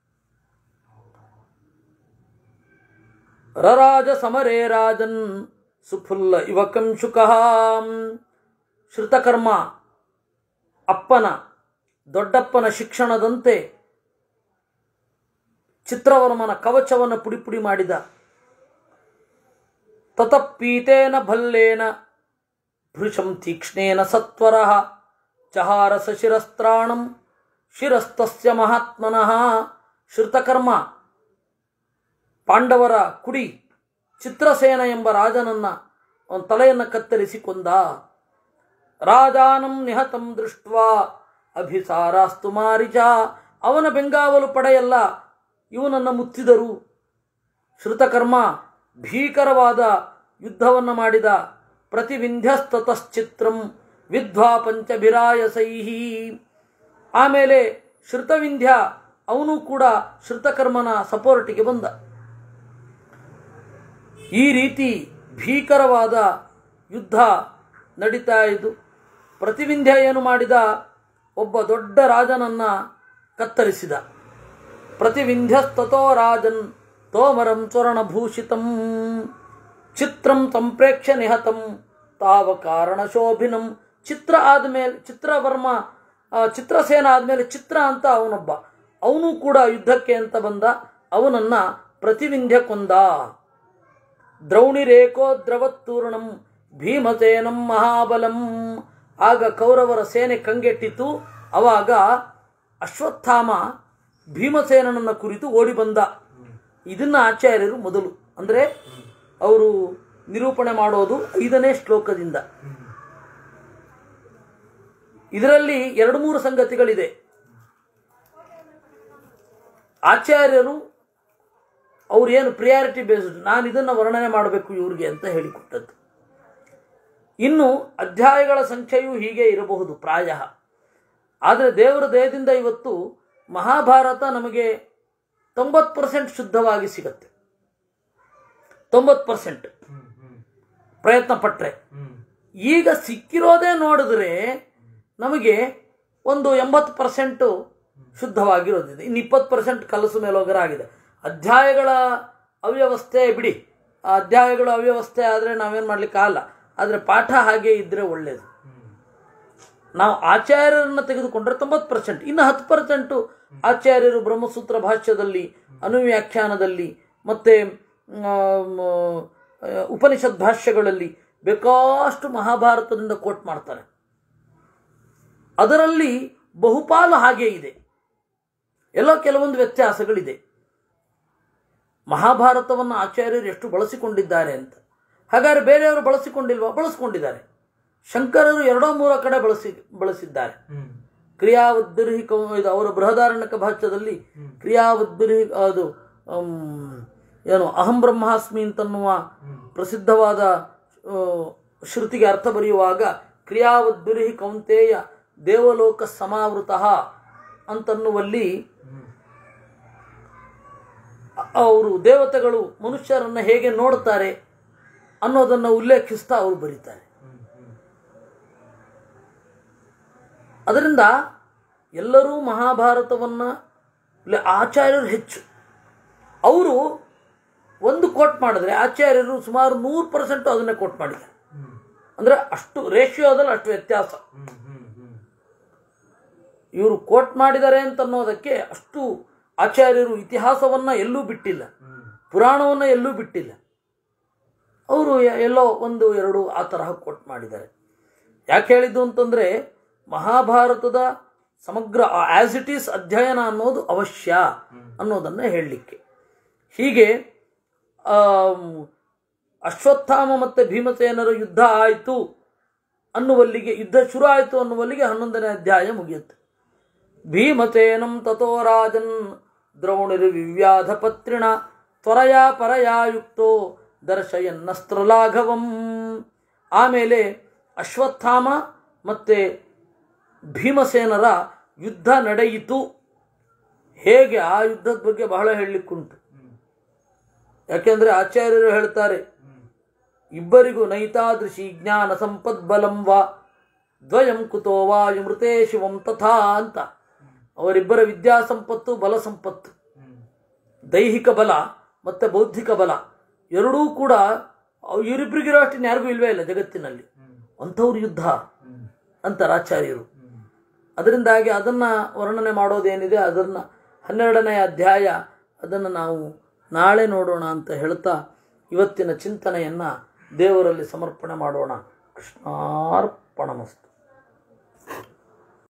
ರರಾಜ ಸಮರೇ ರಾಜನ್ ಸುಫುಲ್ಲ ಇವ ಕಂಶುಕಃ ಶ್ರುತಕರ್ಮ ಅಪ್ಪನ ದೊಡ್ಡಪ್ಪನ ಶಿಕ್ಷಣದಂತೆ ಚಿತ್ರವರ್ಮನ ಕವಚವನ್ನು ಪುಡಿ ಪುಡಿ ಮಾಡಿದ ತತಪ್ಪೀತೇನ ಭಲ್ಲೇನ ಭೃಶಂ ತೀಕ್ಷ್ಣೇನ ಸತ್ವರ ಚಹಾರ ಶಿರಸ್ತ್ರಾಣಂ ಶಿರಸ್ತಸ್ಯ ಮಹಾತ್ಮನಃ ಶ್ರುತಕರ್ಮ ಪಾಂಡವರ ಕುಡಿ ಚಿತ್ರಸೇನ ಎಂಬ ರಾಜನನ್ನ ಅವನ ತಲೆಯನ್ನು ಕತ್ತರಿಸಿ ಕೊಂದ ರಾಜಾನಂ ನಿಹತಂ ದೃಷ್ಟ ಅಭಿಸಾರಾಸ್ತು ಮಾರಿಚ ಅವನ ಬೆಂಗಾವಲು ಪಡೆಯಲ್ಲ ಇವನನ್ನು ಮುತ್ತಿದರು ಶ್ರುತಕರ್ಮ ಭೀಕರವಾದ ಯುದ್ಧವನ್ನು ಮಾಡಿದ ಪ್ರತಿವಿಂಧ್ಯಸ್ತತಶ್ಚಿತ್ರಂ ವಿದ್ವಾ ಪಂಚಭಿರಾಯಸೈಹಿ ಆಮೇಲೆ ಶ್ರುತವಿಂಧ್ಯ ಅವನು ಕೂಡ ಶ್ರುತಕರ್ಮನ ಸಪೋರ್ಟಿಗೆ ಬಂದ ಈ ರೀತಿ ಭೀಕರವಾದ ಯುದ್ಧ ನಡೀತಾ ಇದ್ದು ಪ್ರತಿವಿಂಧ್ಯ ಏನು ಮಾಡಿದ ಒಬ್ಬ ದೊಡ್ಡ ರಾಜನನ್ನ ಕತ್ತರಿಸಿದ ಪ್ರತಿವಿಂಧ್ಯಸ್ತತೋ ರಾಜನ್ ತೋಮರಂ ಸ್ವರ್ಣಭೂಷಿತಂ ಚಿತ್ರಂ ಸಂಪ್ರೇಕ್ಷ ನಿಹತಂ ತಾವ ಕಾರಣ ಶೋಭಿನಂ ಚಿತ್ರ ಆದಮೇಲೆ ಚಿತ್ರವರ್ಮ ಆ, ಚಿತ್ರಸೇನ ಆದಮೇಲೆ ಚಿತ್ರ ಅಂತ ಅವನೊಬ್ಬ ಅವನು ಕೂಡ ಯುದ್ಧಕ್ಕೆ ಅಂತ ಬಂದ ಅವನನ್ನ ಪ್ರತಿವಿಂಧ್ಯ ಕೊಂದ ದ್ರೌಣಿರೇಕೋ ದ್ರವತ್ತೂರ್ಣಂ ಭೀಮಸೇನಂ ಮಹಾಬಲಂ ಆಗ ಕೌರವರ ಸೇನೆ ಕಂಗೆಟ್ಟಿತು ಅವಾಗ ಅಶ್ವತ್ಥಾಮ ಭೀಮಸೇನನನ್ನ ಕುರಿತು ಓಡಿ ಬಂದ ಇದನ್ನ ಆಚಾರ್ಯರು ಮೊದಲು ಅಂದರೆ ಅವರು ನಿರೂಪಣೆ ಮಾಡೋದು ಐದನೇ ಶ್ಲೋಕದಿಂದ ಇದರಲ್ಲಿ ಎರಡು ಮೂರು ಸಂಗತಿಗಳಿದೆ ಆಚಾರ್ಯರು ಅವ್ರು ಏನು ಪ್ರಿಯಾರಿಟಿ ಬೇಸ್ಡ್ ನಾನು ಇದನ್ನು ವರ್ಣನೆ ಮಾಡಬೇಕು ಇವ್ರಿಗೆ ಅಂತ ಹೇಳಿಕೊಟ್ಟದ್ದು ಇನ್ನು ಅಧ್ಯಾಯಗಳ ಸಂಖ್ಯೆಯೂ ಹೀಗೆ ಇರಬಹುದು ಪ್ರಾಯ ಆದರೆ ದೇವರ ದಯದಿಂದ ಇವತ್ತು ಮಹಾಭಾರತ ನಮಗೆ ತೊಂಬತ್ತು ಪರ್ಸೆಂಟ್ ಶುದ್ಧವಾಗಿ ಸಿಗತ್ತೆ ತೊಂಬತ್ತು ಪರ್ಸೆಂಟ್ ಹ್ಮ್ ಹ್ಮ್ ಪ್ರಯತ್ನ ಪಟ್ಟರೆ ಹ್ಮ್ ಈಗ ಸಿಕ್ಕಿರೋದೇ ನೋಡಿದ್ರೆ ನಮಗೆ ಒಂದು ಎಂಬತ್ತು ಪರ್ಸೆಂಟು ಶುದ್ಧವಾಗಿರೋದಿದೆ ಇನ್ನು ಇಪ್ಪತ್ತು ಪರ್ಸೆಂಟ್ ಕಲಸು ಮೇಲೋಗರ ಆಗಿದೆ ಅಧ್ಯಾಯಗಳ ಅವ್ಯವಸ್ಥೆ ಬಿಡಿ ಆ ಅಧ್ಯಾಯಗಳು ಅವ್ಯವಸ್ಥೆ ಆದರೆ ನಾವೇನು ಮಾಡ್ಲಿಕ್ಕೆ ಆಗಲ್ಲ ಆದರೆ ಪಾಠ ಹಾಗೆ ಇದ್ದರೆ ಒಳ್ಳೆಯದು ಹ್ಮ್ ನಾವು ಆಚಾರ್ಯರನ್ನ ತೆಗೆದುಕೊಂಡ್ರೆ ತೊಂಬತ್ತು ಪರ್ಸೆಂಟ್ ಇನ್ನು ಹತ್ತು ಪರ್ಸೆಂಟು ಆಚಾರ್ಯರು ಬ್ರಹ್ಮಸೂತ್ರ ಭಾಷ್ಯದಲ್ಲಿ ಅನುವ್ಯಾಖ್ಯಾನದಲ್ಲಿ ಮತ್ತು ಉಪನಿಷತ್ ಭಾಷ್ಯಗಳಲ್ಲಿ ಬೇಕಾಷ್ಟು ಮಹಾಭಾರತದಿಂದ ಕೋಟ್ ಮಾಡ್ತಾರೆ ಅದರಲ್ಲಿ ಬಹುಪಾಲು ಹಾಗೇ ಇದೆ ಎಲ್ಲೋ ಕೆಲವೊಂದು ವ್ಯತ್ಯಾಸಗಳಿದೆ ಮಹಾಭಾರತವನ್ನು ಆಚಾರ್ಯರು ಎಷ್ಟು ಬಳಸಿಕೊಂಡಿದ್ದಾರೆ ಅಂತ ಹಾಗಾದ್ರೆ ಬೇರೆಯವರು ಬಳಸಿಕೊಂಡಿಲ್ವಾ ಬಳಸಿಕೊಂಡಿದ್ದಾರೆ ಶಂಕರರು ಎರಡೋ ಮೂರೋ ಕಡೆ ಬಳಸಿ ಬಳಸಿದ್ದಾರೆ ಹ್ಮ್ ಕ್ರಿಯಾವದ್ಬಿರ್ಹಿ ಕೌ ಇದು ಅವರ ಬೃಹದಾರಣ್ಯಕ ಭಾಷ್ಯದಲ್ಲಿ ಕ್ರಿಯಾವದ್ಬಿರ್ಹಿ ಅದು ಅಮ್, ಏನು ಅಹಂ ಬ್ರಹ್ಮಾಸ್ಮಿ ಅಂತನ್ನುವ ಪ್ರಸಿದ್ಧವಾದ ಆ, ಶ್ರುತಿಗೆ ಅರ್ಥ ಬರೆಯುವಾಗ ಕ್ರಿಯಾವದ್ಬಿರ್ಹಿ ಕೌಂತೇಯ ದೇವಲೋಕ ಸಮಾವೃತ ಅಂತನ್ನುವಲ್ಲಿ ಹ್ಮ್ ಅವರು ದೇವತೆಗಳು ಮನುಷ್ಯರನ್ನು ಹೇಗೆ ನೋಡ್ತಾರೆ ಅನ್ನೋದನ್ನು ಉಲ್ಲೇಖಿಸ್ತಾ ಅವರು ಬರೀತಾರೆ ಹ್ಮ್ ಹ್ಮ್ ಅದರಿಂದ ಎಲ್ಲರೂ ಮಹಾಭಾರತವನ್ನು ಇಲ್ಲ ಆಚಾರ್ಯರು ಹೆಚ್ಚು ಅವರು ಒಂದು ಕೋಟ್ ಮಾಡಿದ್ರೆ ಆಚಾರ್ಯರು ಸುಮಾರು ನೂರು ಪರ್ಸೆಂಟು ಅದನ್ನೇ ಕೋಟ್ ಮಾಡಿದ್ದಾರೆ ಹ್ಮ್ ಅಂದರೆ ಅಷ್ಟು ರೇಷಿಯೋದಲ್ಲಿ ಅಷ್ಟು ವ್ಯತ್ಯಾಸ ಹ್ಮ್ ಹ್ಮ್ ಹ್ಮ್ ಇವರು ಕೋಟ್ ಮಾಡಿದ್ದಾರೆ ಅಂತ ಅನ್ನೋದಕ್ಕೆ ಅಷ್ಟು ಆಚಾರ್ಯರು ಇತಿಹಾಸವನ್ನು ಎಲ್ಲೂ ಬಿಟ್ಟಿಲ್ಲ ಹ್ಮ್ ಪುರಾಣವನ್ನು ಎಲ್ಲೂ ಬಿಟ್ಟಿಲ್ಲ ಅವರು ಎ- ಎಲ್ಲೋ ಒಂದು ಎರಡು ಆ ತರಹ ಕೋಟ್ ಮಾಡಿದ್ದಾರೆ ಯಾಕೆ ಹೇಳಿದ್ದು ಅಂತಂದರೆ ಮಹಾಭಾರತದ ಸಮಗ್ರ ಆ್ಯಸ್ ಇಟ್ ಈಸ್ ಅಧ್ಯಯನ ಅನ್ನೋದು ಅವಶ್ಯ ಅನ್ನೋದನ್ನು ಹೇಳಲಿಕ್ಕೆ ಹೀಗೆ ಆಮ್, ಅಶ್ವತ್ಥಾಮ ಮತ್ತು ಭೀಮಸೇನರ ಯುದ್ಧ ಆಯಿತು ಅನ್ನುವಲ್ಲಿಗೆ ಯುದ್ಧ ಶುರು ಆಯಿತು ಅನ್ನುವಲ್ಲಿಗೆ ಹನ್ನೊಂದನೇ ಅಧ್ಯಾಯ ಮುಗಿಯುತ್ತೆ ಭೀಮಸೇನಂ ತಥೋ ರಾಜನ್ ದ್ರೌಣಿರ್ವಿವ್ಯಾಧ ಪತ್ರಿಣ ತ್ವರಯಾ ಪರಯಾ ಯುಕ್ತೋ ದರ್ಶಯನ್ನಸ್ತ್ರಲಾಘವಂ ಆಮೇಲೆ ಅಶ್ವತ್ಥಾಮ ಮತ್ತು ಭೀಮಸೇನರ ಯುದ್ಧ ನಡೆಯಿತು ಹೇಗೆ ಆ ಯುದ್ಧದ ಬಗ್ಗೆ ಬಹಳ ಹೇಳಲಿಕ್ಕುಂಟು ಯಾಕೆಂದರೆ ಆಚಾರ್ಯರು ಹೇಳ್ತಾರೆ ಇಬ್ಬರಿಗೂ ನೈತಾದೃಶಿ ಜ್ಞಾನ ಸಂಪದ್ಬಲಂ ವಾ ದ್ವಯಂ ಕುತೋ ವಾಯು ಮೃತೇ ಶಿವಂ ತಥಾ ಅಂತ ಅವರಿಬ್ಬರ ವಿದ್ಯಾ ಸಂಪತ್ತು ಬಲ ಸಂಪತ್ತು ಹ್ಮ್ ದೈಹಿಕ ಬಲ ಮತ್ತು ಬೌದ್ಧಿಕ ಬಲ ಎರಡೂ ಕೂಡ ಅವ್- ಇವರಿಬ್ಬರಿಗಿರೋ ಅಷ್ಟು ಯಾರಿಗೂ ಇಲ್ವೇ ಇಲ್ಲ ಜಗತ್ತಿನಲ್ಲಿ ಹ್ಮ್ ಅಂಥವ್ರ ಯುದ್ಧ ಹ್ಮ್ ಅಂತಾರೆ ಆಚಾರ್ಯರು ಹ್ಮ್ ಅದರಿಂದಾಗಿ ಅದನ್ನು ವರ್ಣನೆ ಮಾಡೋದೇನಿದೆ ಅದನ್ನು ಹನ್ನೆರಡನೇ ಅಧ್ಯಾಯ ಅದನ್ನು ನಾವು ನಾಳೆ ನೋಡೋಣ ಅಂತ ಹೇಳ್ತಾ ಇವತ್ತಿನ ಚಿಂತನೆಯನ್ನು ದೇವರಲ್ಲಿ ಸಮರ್ಪಣೆ ಮಾಡೋಣ ಕೃಷ್ಣಾರ್ಪಣಮಸ್ತು